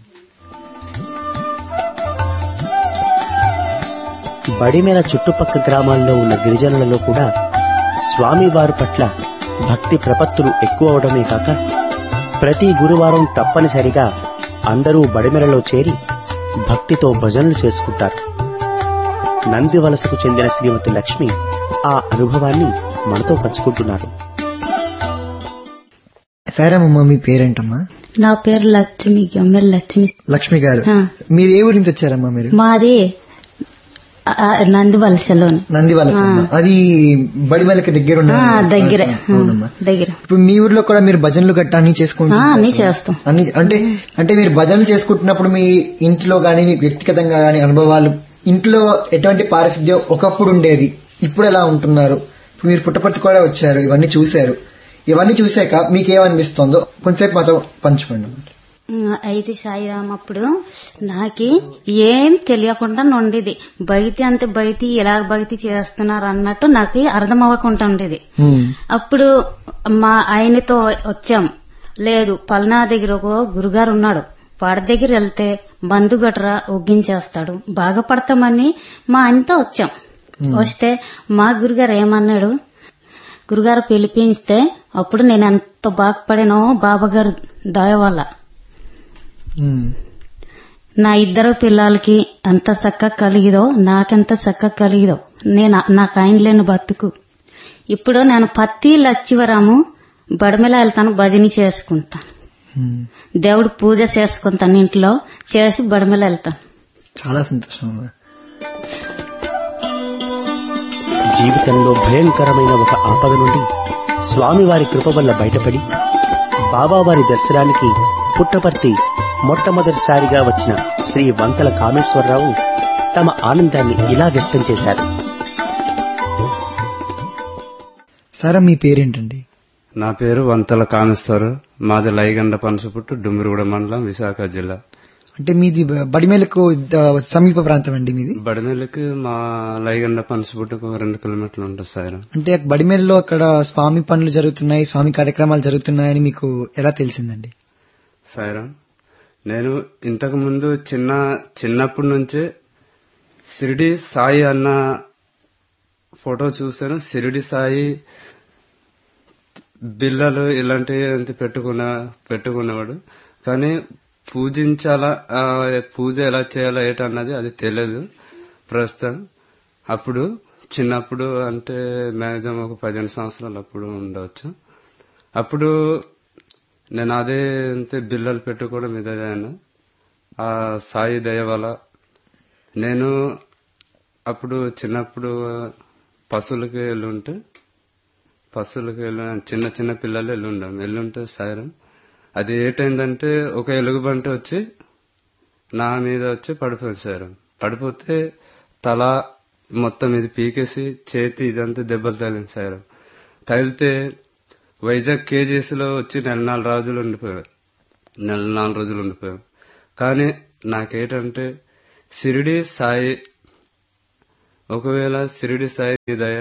Speaker 1: బడిమేల చుట్టుపక్క గ్రామాల్లో ఉన్న గిరిజనులలో కూడా స్వామివారి పట్ల భక్తి ప్రపత్తులు ఎక్కువ అవడమే కాక ప్రతి గురువారం తప్పనిసరిగా అందరూ బడిమెలలో చేరి భక్తితో భజనలు చేసుకుంటారు నంది వలసకు చెందిన శ్రీమతి లక్ష్మి ఆ అనుభవాన్ని మనతో పంచుకుంటున్నారు
Speaker 2: సాయిరామమ్మ మీ పేరేంటమ్మా
Speaker 5: నా పేరు లక్ష్మి గమ్మెల లక్ష్మి
Speaker 2: లక్ష్మి గారు
Speaker 5: ఆ.
Speaker 2: మీరు ఏ ఊరి నుంచి వచ్చారమ్మా మీరు
Speaker 5: మాది ఆ, నంది వలసలోను
Speaker 2: నందివలస అది బడిమేలకి దగ్గర ఉన్న
Speaker 5: ఆ, దగ్గర
Speaker 2: అవునమ్మా
Speaker 5: దగ్గర
Speaker 2: ఇప్పుడు మీ ఊర్లో కూడా మీరు భజనలు గట్ట అన్ని చేసుకుంటూ
Speaker 5: ఆ, అన్ని చేస్తాం
Speaker 2: అన్ని అంటే అంటే మీరు భజనలు చేసుకుంటున్నప్పుడు మీ ఇంట్లో గానీ మీకు వ్యక్తిగతంగా గానీ అనుభవాలు ఇంట్లో ఎటువంటి పారిశుద్ధ్యం ఒకప్పుడు ఉండేది ఇప్పుడు ఎలా ఉంటున్నారు ఇప్పుడు మీరు పుట్టపర్తి కూడా వచ్చారు ఇవన్నీ చూశారు ఇవన్నీ చూశాక మీకేమనిపిస్తుందో కొంచెంసేపు మాతో పంచుకోండి
Speaker 5: ఉమ్, అయితే సాయిరామ్ అప్పుడు నాకి ఏం తెలియకుండా నుండేది బయట అంటే బయట ఎలా బయట చేస్తున్నారు అన్నట్టు నాకు అర్థం అవ్వకుండా ఉండేది
Speaker 2: హ్మ్.
Speaker 5: అప్పుడు మా ఆయనతో వచ్చాం లేదు పల్నా దగ్గర ఒక గురుగారు ఉన్నాడు వాడి దగ్గర వెళ్తే బంధు గట్రా ఒగ్గించేస్తాడు బాగా పడతామని మా ఆయనతో వచ్చాం వస్తే మా గురుగారు ఏమన్నాడు గురుగారు పిలిపిస్తే అప్పుడు నేను ఎంత బాగుపడానో బాబాగారు దయ వల్ల
Speaker 2: హ్మ్.
Speaker 5: నా ఇద్దరు పిల్లలకి ఎంత చక్కగా కలిగిదో నాకెంత చక్కగా కలిగిదో నేను నాకు ఆయన లేని బతుకు ఇప్పుడు నేను పత్తి లచ్చివరాము బడిమెల వెళ్తాను భజన చేసుకుంటాను
Speaker 2: హ్మ్.
Speaker 5: దేవుడు పూజ చేసుకుంటాను ఇంట్లో చేసి బడిమెల వెళ్తాను
Speaker 2: చాలా సంతోషం అమ్మా.
Speaker 1: జీవితంలో భయంకరమైన ఒక ఆపద నుండి స్వామివారి కృప వల్ల బయటపడి బాబావారి దర్శనానికి పుట్టపర్తి మొట్టమొదటిసారిగా వచ్చిన శ్రీ వంతల కామేశ్వరరావు తమ ఆనందాన్ని ఇలా వ్యక్తం చేశారు
Speaker 2: సారా మీ పేరేంటండి
Speaker 3: నా పేరు వంతల కామేశ్వర్ మాది లైగండ పనసపుట్టు డుమ్మిరిగూడ మండలం విశాఖ జిల్లా
Speaker 2: అంటే మీది బ- బడిమేలకు ద- సమీప ప్రాంతం అండి మీది
Speaker 3: బడిమెల్లకి మా లైగండ పనసపుట్టుకు ఒక రెండు కిలోమీటర్లు ఉంటుంది సార్
Speaker 2: అంటే బడిమేలలో అక్కడ స్వామి పనులు జరుగుతున్నాయి స్వామి కార్యక్రమాలు జరుగుతున్నాయని మీకు ఎలా తెలిసిందండి
Speaker 3: సాయిరాం నేను ఇంతకు ముందు చిన్న చిన్నప్పటి నుంచే షిరిడి సాయి అన్న ఫోటో చూశాను షిరిడి సాయి బిల్లలు ఇలాంటివి అంత పెట్టుకున్న పెట్టుకునేవాడు కానీ పూజించాలా ఆ, పూజ ఎలా చేయాలా ఏటన్నది అది తెలియదు ప్రస్తుతం అప్పుడు చిన్నప్పుడు అంటే మ్యాక్సిమం ఒక పదిహేను సంవత్సరాలు అప్పుడు ఉండవచ్చు అప్పుడు నేను అదే అంతే బిల్లలు పెట్టుకోవడం ఇదే ఆ సాయి దయ వల్ల నేను అప్పుడు చిన్నప్పుడు పశువులకి వెళ్ళుంటే పశువులకి వెళ్ళి చిన్న చిన్న పిల్లలు వెళ్ళుండాం వెళ్ళుంటే సాయం అది ఏటైందంటే ఒక ఎలుగుబంటి వచ్చి నా మీద వచ్చి పడిపోయింది సార్ పడిపోతే తల మొత్తం ఇది పీకేసి చేతి ఇదంతా దెబ్బలు తగిలింది సార్ తగిలితే వైజాగ్ కేజీఎస్ లో వచ్చి నెల నాలుగు రోజులు ఉండిపోయారు నెల నాలుగు రోజులు ఉండిపోయాం కానీ నాకేంటంటే సిరిడి సాయి ఒకవేళ సిరిడి సాయి దయ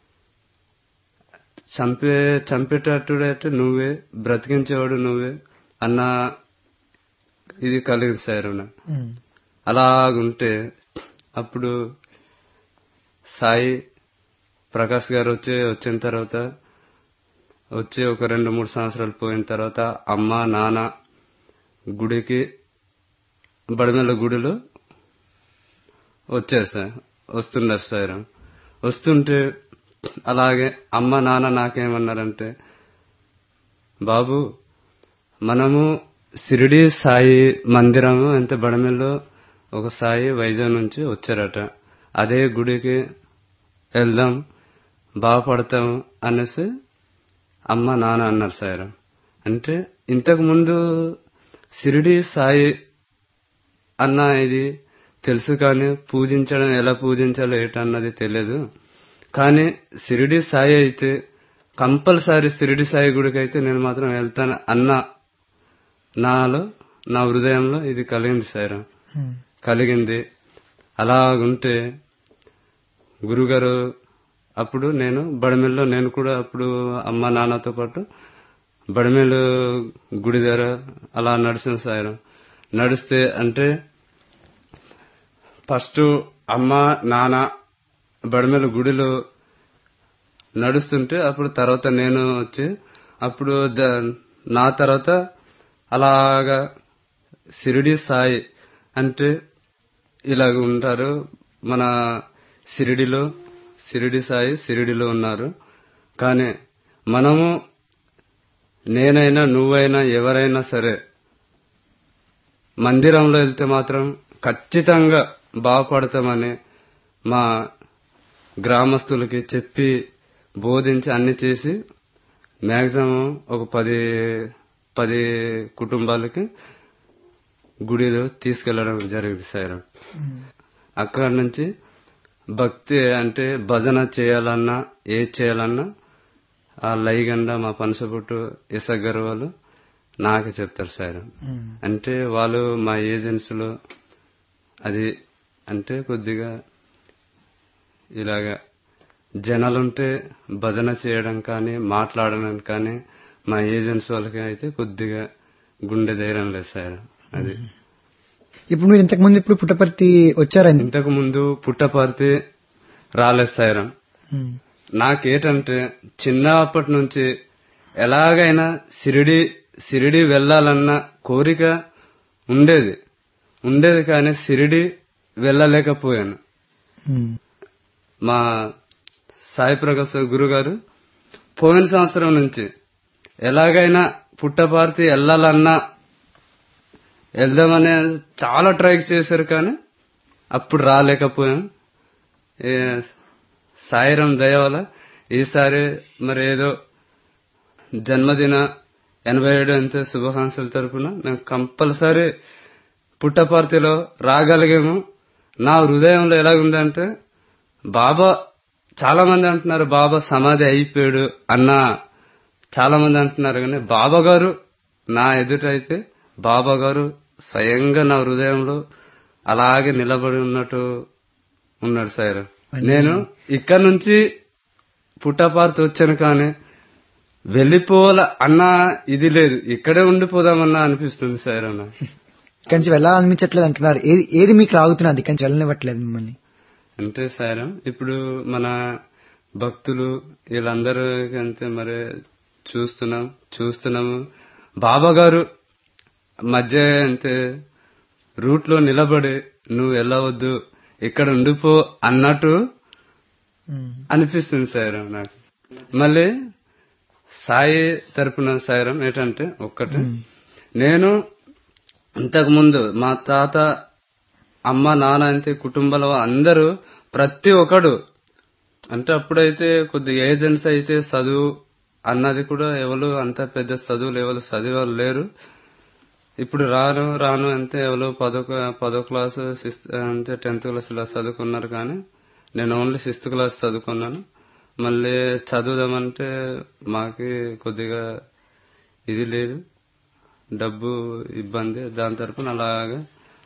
Speaker 3: చంపే చంపేటట్టుడైతే నువ్వే బ్రతికించేవాడు నువ్వే అన్న ఇది కలిగింది సార్ నాకు
Speaker 2: ఉమ్.
Speaker 3: అలాగుంటే అప్పుడు సాయి ప్రకాష్ గారు వచ్చి వచ్చిన తర్వాత వచ్చి ఒక రెండు మూడు సంవత్సరాలు పోయిన తర్వాత అమ్మ నాన్న గుడికి బడిమెల్ల గుడిలో వచ్చారు సార్ వస్తున్నారు సార్ వస్తుంటే అలాగే అమ్మ నాన్న నాకేమన్నారంటే బాబు మనము సిరిడి సాయి మందిరము అంతే బడమెల్లో ఒక సాయి వైజాగ్ నుంచి వచ్చారట అదే గుడికి వెళ్దాం బాగుపడతాము అనేసి అమ్మ నాన్న అన్నారు సార్ అంటే
Speaker 6: ఇంతకు ముందు సిరిడి సాయి అన్న ఇది తెలుసు కానీ పూజించడం ఎలా పూజించాలో ఏటన్నది తెలియదు కానీ సిరిడి సాయి అయితే కంపల్సరీ సిరిడి సాయి గుడికి అయితే నేను మాత్రం వెళ్తాను అన్న నాలో నా హృదయంలో ఇది కలిగింది సాయిరాం
Speaker 2: ఉమ్.
Speaker 6: కలిగింది అలాగుంటే గురుగారు అప్పుడు నేను బడిమెల్లో నేను కూడా అప్పుడు అమ్మ నాన్నతో పాటు బడిమెల్లు గుడి దగ్గర అలా నడిచిన సాయం నడిస్తే అంటే ఫస్ట్ అమ్మ నాన్న బడిమెల్లు గుడిలో నడుస్తుంటే అప్పుడు తర్వాత నేను వచ్చి అప్పుడు ద- నా తర్వాత అలాగా సిరిడి సాయి అంటే ఇలాగ ఉంటారు మన సిరిడిలో సిరిడి సాయి సిరిడిలో ఉన్నారు కానీ మనము నేనైనా నువ్వైనా ఎవరైనా సరే మందిరంలో వెళ్తే మాత్రం ఖచ్చితంగా బాగుపడతామని మా గ్రామస్తులకి చెప్పి బోధించి అన్ని చేసి మాక్సిమం ఒక పది పది కుటుంబాలకి గుడిలో తీసుకెళ్లడం జరిగింది సార్ అక్కడి నుంచి భక్తి అంటే భజన చేయాలన్నా ఏ చేయాలన్నా ఆ లైగండ మా పనసపుట్టు ఇసగ్గర్ వాళ్ళు నాకే చెప్తారు సార్
Speaker 2: ఉమ్.
Speaker 6: అంటే వాళ్ళు మా ఏజెన్సీలో అది అంటే కొద్దిగా ఇలాగా జనాలుంటే భజన చేయడం కానీ మాట్లాడడం కానీ మా ఏజెన్సీ వాళ్ళకి అయితే కొద్దిగా గుండె ధైర్యం లేదు సార్ అది
Speaker 2: ఇప్పుడు మీరు ఇంతకు ముందు ఇప్పుడు పుట్టపర్తి వచ్చారండి
Speaker 6: ఇంతకు ముందు పుట్టపర్తి రాలేదు సాయిరం
Speaker 2: ఉమ్.
Speaker 6: నాకేటంటే చిన్నప్పటి నుంచి ఎలాగైనా సిరిడి సిరిడి వెళ్ళాలన్న కోరిక ఉండేది ఉండేది కానీ సిరిడి వెళ్ళలేకపోయాను
Speaker 2: ఉమ్.
Speaker 6: మా సాయి ప్రకాశ్ గురుగారు పోయిన సంవత్సరం నుంచి ఎలాగైనా పుట్టపార్తి వెళ్ళాలన్నా వెళ్దామనే చాలా ట్రై చేశారు కానీ అప్పుడు రాలేకపోయాం ఏ సాయిరం దయ వల్ల ఈసారి మరి ఏదో జన్మదిన ఎనభై ఏడు అంతే శుభాకాంక్షల తరపున మేము కంపల్సరీ పుట్టపర్తిలో రాగలిగాము నా హృదయంలో ఎలాగుందంటే బాబా చాలా మంది అంటున్నారు బాబా సమాధి అయిపోయాడు అన్న చాలా మంది అంటున్నారు కానీ బాబా గారు నా ఎదుట అయితే బాబా గారు స్వయంగా నా హృదయంలో అలాగే నిలబడి ఉన్నట్టు ఉన్నాడు సార్ నేను ఇక్కడ నుంచి పుట్టపార్తి వచ్చాను కానీ వెళ్ళిపోవాల అన్న ఇది లేదు ఇక్కడే ఉండిపోదామన్నా అనిపిస్తుంది సార్ అన్న
Speaker 2: ఇక్కడి నుంచి వెళ్ళాలనిపించట్లేదు అంటున్నారు ఏది ఏది మీకు రాగుతున్నది ఇక్కడి నుంచి వెళ్ళనివ్వట్లేదు మిమ్మల్ని
Speaker 6: అంటే సారం ఇప్పుడు మన భక్తులు వీళ్ళందరూ అంతే మరి చూస్తున్నాం చూస్తున్నాము బాబా గారు మధ్య అంతే రూట్ లో నిలబడి నువ్వు వెళ్ళవద్దు ఇక్కడ ఉండిపో అన్నట్టు
Speaker 2: ఉమ్.
Speaker 6: అనిపిస్తుంది సాయిరం నాకు మళ్ళీ సాయి తరపున సాయిరం ఏంటంటే ఒక్కటి నేను ఇంతకు ముందు మా తాత అమ్మ నాన్న అంతే కుటుంబంలో అందరూ ప్రతి ఒక్కడు అంటే అప్పుడైతే కొద్ది ఏజెంట్స్ అయితే చదువు అన్నది కూడా ఎవరు అంత పెద్ద చదువులు ఎవరు చదివారు లేరు ఇప్పుడు రాను రాను అంతే ఎవరు పదో క్లా- పదో క్లాస్ సిక్స్త్ అంతే టెన్త్ క్లాస్ ఇలా చదువుకున్నారు కానీ నేను ఓన్లీ సిక్స్త్ క్లాస్ చదువుకున్నాను మళ్ళీ చదువుదామంటే మాకి కొద్దిగా ఇది లేదు డబ్బు ఇబ్బంది దాని తరపున అలాగా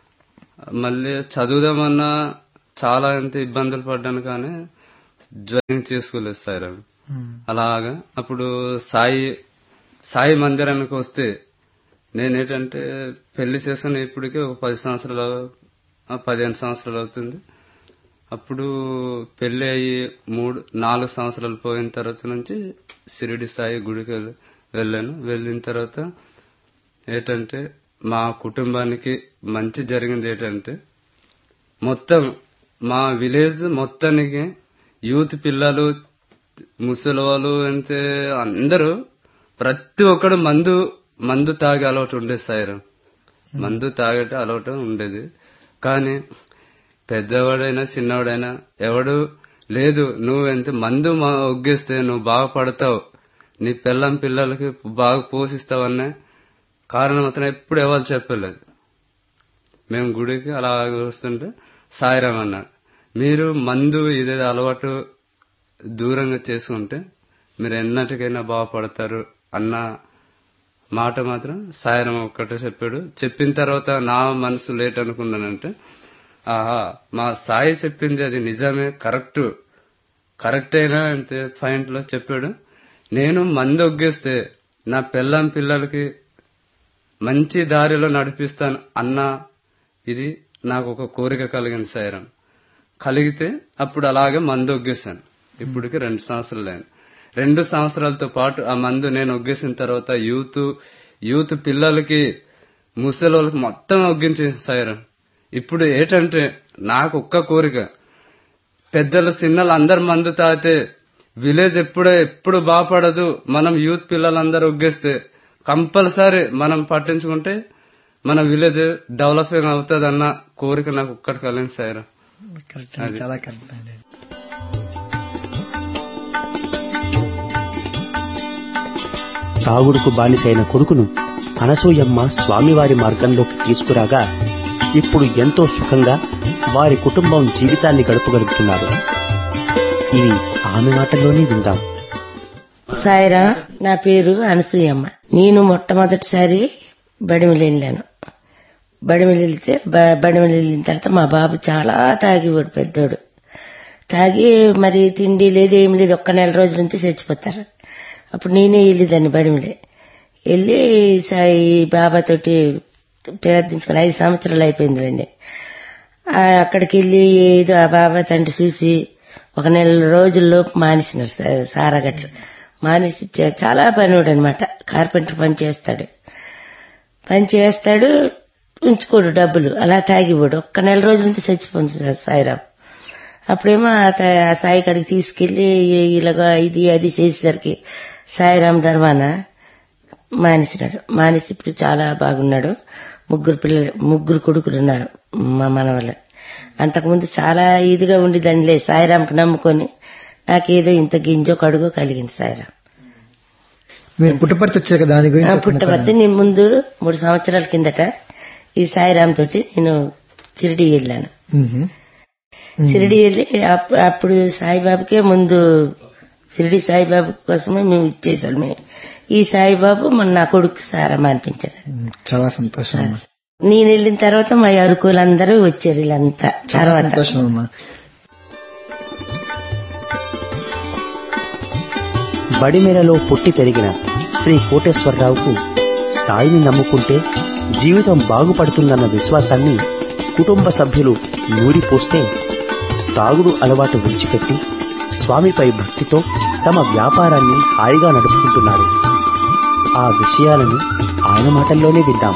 Speaker 6: మళ్ళీ చదువుదామన్నా చాలా ఎంత ఇబ్బందులు పడ్డాను కానీ జాయిన్ చేసుకోలేదు సార్ అవి
Speaker 2: ఉమ్.
Speaker 6: అలాగా అప్పుడు సాయి సాయి మందిరానికి వస్తే నేనేంటంటే పెళ్లి చేసిన ఇప్పటికే ఒక పది సంవత్సరాలు ఆ, పదిహేను సంవత్సరాలు అవుతుంది అప్పుడు పెళ్లి అయ్యి మూడు నాలుగు సంవత్సరాలు పోయిన తర్వాత నుంచి సిరిడి సాయి గుడికి వెళ్ళ- వెళ్ళాను వెళ్ళిన తర్వాత ఏంటంటే మా కుటుంబానికి మంచి జరిగింది ఏంటంటే మొత్తం మా విలేజ్ మొత్తానికి యూత్ పిల్లలు ముసలి వాళ్ళు అంతే అందరూ ప్రతి ఒక్కడు మందు మందు తాగే అలవాటు ఉండేది సాయిరం మందు తాగట అలవాటు ఉండేది కానీ పెద్దవాడైనా చిన్నవాడైనా ఎవడు లేదు నువ్వు ఎంత మందు మా- ఒగ్గేస్తే నువ్వు బాగుపడతావు నీ పిల్లం పిల్లలకి బాగా పోషిస్తావనే కారణం అతను ఎప్పుడు ఎవరు చెప్పలేదు మేము గుడికి అలా వస్తుంటే సాయిరామ్ అన్నాడు మీరు మందు ఇదేదో అలవాటు దూరంగా చేసుకుంటే మీరు ఎన్నటికైనా బాగుపడతారు అన్న మాట మాత్రం సాయిరామ్ ఒక్కటే చెప్పాడు చెప్పిన తర్వాత నా మనసు లేట్ అనుకున్నానంటే ఆహా మా సాయి చెప్పింది అది నిజమే కరెక్ట్ కరెక్ట్ అయినా అంతే పాయింట్ లో చెప్పాడు నేను మందు ఒగ్గేస్తే నా పిల్లం పిల్లలకి మంచి దారిలో నడిపిస్తాను అన్న ఇది నాకు ఒక కోరిక కలిగింది సాయిరామ్ కలిగితే అప్పుడు అలాగే మందు ఒగ్గేశాను ఇప్పటికి రెండు సంవత్సరాలు అయింది రెండు సంవత్సరాలతో పాటు ఆ మందు నేను ఒగ్గేసిన తర్వాత యూత్ యూత్ పిల్లలకి ముసలి వాళ్ళకి మొత్తం ఒగ్గించేసి సాయిరామ్ ఇప్పుడు ఏంటంటే నాకు ఒక్క కోరిక పెద్దలు చిన్నలు అందరు మందు తాగితే విలేజ్ ఎప్పుడే ఎప్పుడు బాగుపడదు మనం యూత్ పిల్లలందరూ ఒగ్గేస్తే కంపల్సరీ మనం పట్టించుకుంటే మన విలేజ్ డెవలపింగ్ అవుతుంది అన్న కోరిక నాకు ఒక్కటి కలిగింది సాయిరామ్
Speaker 2: కరెక్ట్ అండి చాలా కరెక్ట్ అండి
Speaker 1: తాగుడుకు బానిసైన కొడుకును అనసూయమ్మ స్వామివారి మార్గంలోకి తీసుకురాగా ఇప్పుడు ఎంతో సుఖంగా వారి కుటుంబం జీవితాన్ని గడపగలుగుతున్నారు ఇవి ఆమె మాటల్లోనే విందాం
Speaker 7: సాయిరా నా పేరు అనసూయమ్మ నేను మొట్టమొదటిసారి బడిమిలి వెళ్ళాను బడిమిలి వెళ్తే బ- బడిమిలి వెళ్ళిన తర్వాత మా బాబు చాలా తాగివాడు పెద్దోడు తాగి మరి తిండి లేదు ఏం లేదు ఒక్క నెల రోజుల నుంచి చచ్చిపోతారు అప్పుడు నేనే వెళ్ళేదాన్ని బడిమిలి వెళ్ళి సాయి బాబాతోటి ప్రార్థించుకుని ఐదు సంవత్సరాలు అయిపోయిందిలేండి ఆ అక్కడికి వెళ్ళి ఏదో ఆ బాబా తండ్రి చూసి ఒక నెల రోజుల్లోపు మానేసినారు సా- సారాగట్లు మానేసి చ- చాలా పనివాడు అనమాట కార్పెంటర్ పని చేస్తాడు పని చేస్తాడు ఉంచుకోడు డబ్బులు అలా తాగివాడు ఒక్క నెల రోజుల నుంచి చచ్చిపోయింది సా- సాయిరాం అప్పుడేమో ఆ త- ఆ సాయి కాడికి తీసుకెళ్లి ఇలాగా ఇది అది చేసేసరికి సాయిరాం ధర్మాన మానేసినాడు మానేసి ఇప్పుడు చాలా బాగున్నాడు ముగ్గురు పిల్లలు ముగ్గురు కొడుకులు ఉన్నారు మా మనవళ్ళు అంతకుముందు చాలా ఇదిగా ఉండేదాన్ని లేదు సాయిరాంకి నమ్ముకొని నాకేదో ఇంత గింజో కడుగో కలిగింది సాయిరాం
Speaker 2: మీరు పుట్టపర్తి వచ్చారు కదా దాని గురించి చెప్పండి.
Speaker 7: పుట్టబడితే నేను ముందు మూడు సంవత్సరాల కిందట ఈ సాయిరాం తోటి నేను చిరిడి వెళ్ళాను
Speaker 2: మ్మ్.
Speaker 7: షిరిడి వెళ్ళి అప్- అప్పుడు సాయిబాబుకే ముందు షిరిడి సాయిబాబు కోసమే మేము ఇచ్చేసాం మేము ఈ సాయిబాబు మన నా కొడుకు సారమ్మ అనిపించాడు
Speaker 2: మ్మ్. చాలా సంతోషం అమ్మా
Speaker 7: నేను వెళ్ళిన తర్వాత మా అరుకులందరూ వచ్చారు వీళ్ళంతా
Speaker 2: చాలా
Speaker 7: తర్వాత
Speaker 2: సంతోషం అమ్మా
Speaker 1: బడిమెలలో పుట్టి పెరిగిన శ్రీ కోటేశ్వరరావుకు సాయిని నమ్ముకుంటే జీవితం బాగుపడుతుందన్న విశ్వాసాన్ని కుటుంబ సభ్యులు నూరిపోస్తే తాగుడు అలవాటు విడిచిపెట్టి స్వామిపై భక్తితో తమ వ్యాపారాన్ని హాయిగా నడుపుకుంటున్నారు ఆ విషయాలను ఆయన మాటల్లోనే విందాం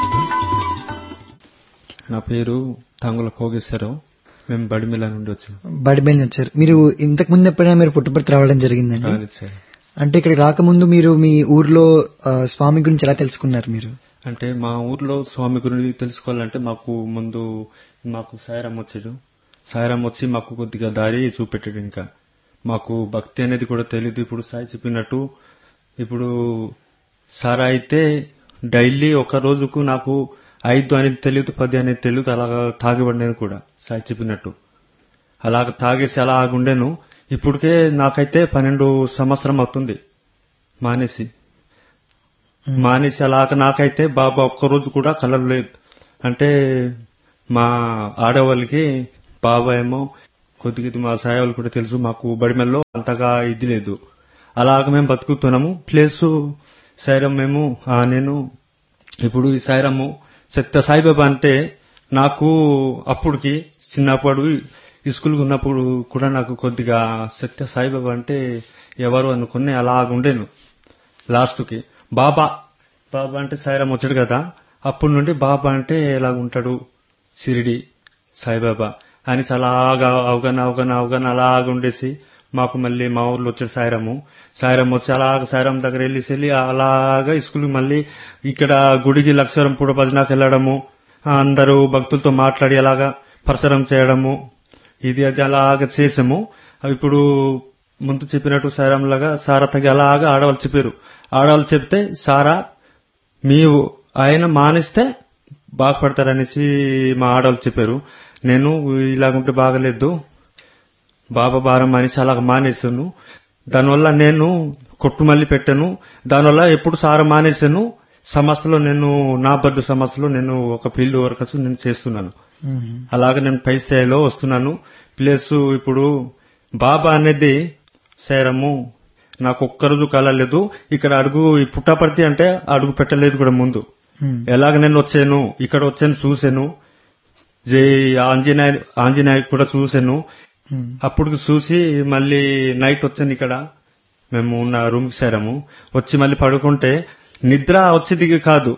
Speaker 8: నా పేరు తాంగుల కోగేశ్వరరావు మేము బడిమిల నుండి వచ్చాం
Speaker 2: బడిబేల్ వచ్చారు మీరు ఇంతకు ముందు ఎప్పుడైనా మీరు పుట్టపర్తి రావడం జరిగిందండి
Speaker 8: రాలేదు సార్
Speaker 2: అంటే ఇక్కడ రాకముందు మీరు మీ ఊర్లో ఆ, స్వామి గురించి ఎలా తెలుసుకున్నారు మీరు
Speaker 8: అంటే మా ఊర్లో స్వామి గురించి తెలుసుకోవాలంటే మాకు ముందు మాకు సాయిరాం వచ్చాడు సాయిరాం వచ్చి మాకు కొద్దిగా దారి చూపెట్టాడు ఇంకా మాకు భక్తి అనేది కూడా తెలియదు ఇప్పుడు సాయి చెప్పినట్టు ఇప్పుడు సారా అయితే డైలీ ఒక రోజుకు నాకు ఐదు అనేది తెలియదు పది అనేది తెలియదు అలాగా తాగిబడినది కూడా సాయి చెప్పినట్టు అలాగ తాగేసి అలా ఆగుండేను ఇప్పటికే నాకైతే పన్నెండు సంవత్సరం అవుతుంది మానేసి మానేసి అలాగ నాకైతే బాబా ఒక్కరోజు కూడా కలర్ లేదు అంటే మా ఆడవాళ్ళకి బాబా ఏమో కొద్దిగా ఇది మా సాయి వాళ్ళు కూడా తెలుసు మాకు బడిమెల్లో అంతగా ఇది లేదు అలాగ మేము బతుకుతున్నాము ప్లస్ సాయిరామ్ మేము ఆ, నేను ఇప్పుడు ఈ సాయిరాము సత్య సాయిబాబా అంటే నాకు అప్పుడుకి చిన్నప్పుడు ఈ స్కూల్కి ఉన్నప్పుడు కూడా నాకు కొద్దిగా సత్య సాయిబాబా అంటే ఎవరు అనుకుని అలాగుండేను లాస్ట్కి బాబా బాబా అంటే సాయిరామ్ వచ్చాడు కదా అప్పటి నుండి బాబా అంటే ఎలాగుంటాడు సిరిడి సాయిబాబా అని అలాగా అవగాహన అవగాహన అవగాహన అలాగ ఉండేసి మాకు మళ్ళీ మా ఊర్లో వచ్చాడు సాయిరాము సాయిరామ్ వచ్చి అలాగ సాయిరామ్ దగ్గర వెళ్ళేసి వెళ్ళి అలాగా స్కూల్కి మళ్ళీ ఇక్కడ గుడికి లక్షరం పూట భజనకు వెళ్ళడము అందరూ భక్తులతో మాట్లాడి అలాగా ప్రసారం చేయడము ఇది అది అలాగా చేసాము ఇప్పుడు ముందు చెప్పినట్టు సాయిరామ్ లాగా సారా తగి అలాగా ఆడవాళ్ళు చెప్పారు ఆడవాళ్ళు చెప్తే సారా మీ ఆయన మానేస్తే బాగుపడతారనేసి మా ఆడవాళ్ళు చెప్పారు నేను ఇలాగుంటే బాగలేదు బాబా భారం అనేసి అలా మానేశాను దానివల్ల నేను కొట్టు మళ్ళీ పెట్టాను దానివల్ల ఎప్పుడు సార మానేశాను సంస్థలో నేను నా బర్డు సంస్థలో నేను ఒక ఫీల్డ్ వర్కర్స్ నేను చేస్తున్నాను అలాగే నేను పై స్థాయిలో వస్తున్నాను ప్లస్ ఇప్పుడు బాబా అనేది శైరము నాకు ఒక్కరోజు కలలేదు ఇక్కడ అడుగు ఈ పుట్టపర్తి అంటే అడుగు పెట్టలేదు కూడా ముందు ఎలాగ నేను వచ్చాను ఇక్కడ వచ్చాను చూశాను జై ఆంజనేయ ఆంజనేయ కూడా చూశాను అప్పుడు చూసి మళ్ళీ నైట్ వచ్చాను ఇక్కడ మేము ఉన్న రూమ్ కి చేరాము వచ్చి మళ్ళీ పడుకుంటే నిద్ర వచ్చేది కాదు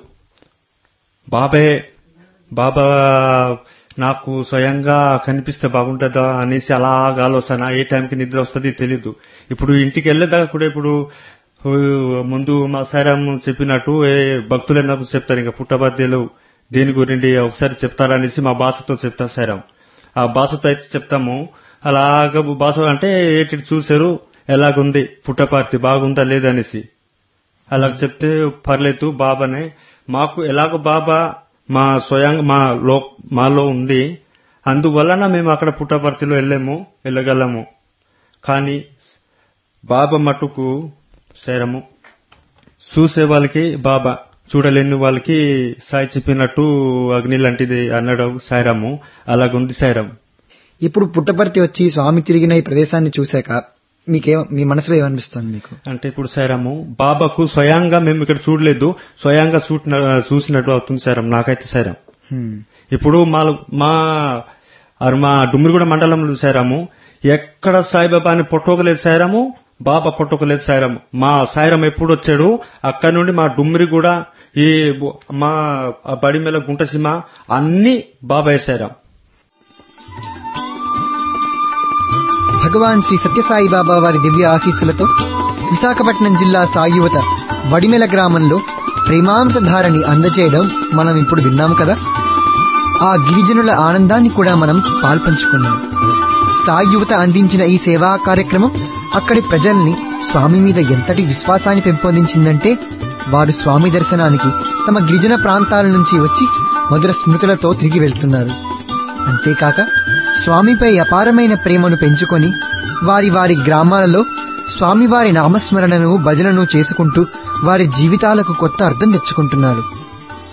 Speaker 8: బాబే బాబా నాకు స్వయంగా కనిపిస్తే బాగుంటుందా అనేసి అలాగా ఆలోచన ఏ టైంకి నిద్ర వస్తుంది తెలీదు ఇప్పుడు ఇంటికి వెళ్ళేదాకా కూడా ఇప్పుడు ఊ, ముందు మా సారం చెప్పినట్టు ఏ భక్తులైనప్పుడు చెప్తారు ఇంకా పుట్టబద్దెలు దేని గురించి ఒకసారి చెప్తారనేసి మా భాషతో చెప్తా సారం ఆ భాషతో అయితే చెప్తాము అలాగ భాష అంటే ఏంటి చూశారు ఎలాగుంది పుట్టపార్తి బాగుందా లేదనేసి అలా చెప్తే పర్లేదు బాబానే మాకు ఎలాగో బాబా మా స్వయంగా మా లో మాలో ఉంది అందువలన మేము అక్కడ పుట్టపర్తిలో వెళ్ళాము వెళ్ళగలము కానీ బాబా మటుకు శరము చూసే వాళ్ళకి బాబా చూడలేని వాళ్ళకి సాయి చెప్పినట్టు అగ్ని లాంటిది అన్నాడు సాయిరాము అలాగుంది సాయిరాము
Speaker 2: ఇప్పుడు పుట్టపర్తి వచ్చి స్వామి తిరిగిన ఈ ప్రదేశాన్ని చూశాక మీకేం మీ మనసులో ఏమనిపిస్తుంది మీకు
Speaker 8: అంటే ఇప్పుడు సారాము బాబాకు స్వయంగా మేము ఇక్కడ చూడలేదు స్వయంగా చూసిన- చూసినట్టు అవుతుంది సారం నాకైతే సారం
Speaker 2: హ్మ్.
Speaker 8: ఇప్పుడు మా మా అరు మా డుమ్మిరిగూడ మండలంలో సారాము ఎక్కడ సాయిబాబా అని పొట్టోకలేదు సారాము బాబా పొట్టోకలేదు సారాము మా సాయిరం ఎప్పుడు వచ్చాడు అక్కడ నుండి మా డుమ్మిరి కూడా ఈ బు- మా బడిమెల గుంటసీమ అన్ని బాబాయ్ సారాం
Speaker 2: భగవాన్ శ్రీ సత్యసాయి బాబా వారి దివ్య ఆశీస్సులతో విశాఖపట్నం జిల్లా సాయువత వడిమెల గ్రామంలో ప్రేమాంశధారని అందజేయడం మనం ఇప్పుడు విన్నాము కదా ఆ గిరిజనుల ఆనందాన్ని కూడా మనం పాల్పంచుకున్నాం సాయువత అందించిన ఈ సేవా కార్యక్రమం అక్కడి ప్రజల్ని స్వామి మీద ఎంతటి విశ్వాసాన్ని పెంపొందించిందంటే వారు స్వామి దర్శనానికి తమ గిరిజన ప్రాంతాల నుంచి వచ్చి మధుర స్మృతులతో తిరిగి వెళ్తున్నారు అంతేకాక స్వామిపై అపారమైన ప్రేమను పెంచుకొని వారి వారి గ్రామాలలో స్వామివారి నామస్మరణను భజనను చేసుకుంటూ వారి జీవితాలకు కొత్త అర్థం తెచ్చుకుంటున్నారు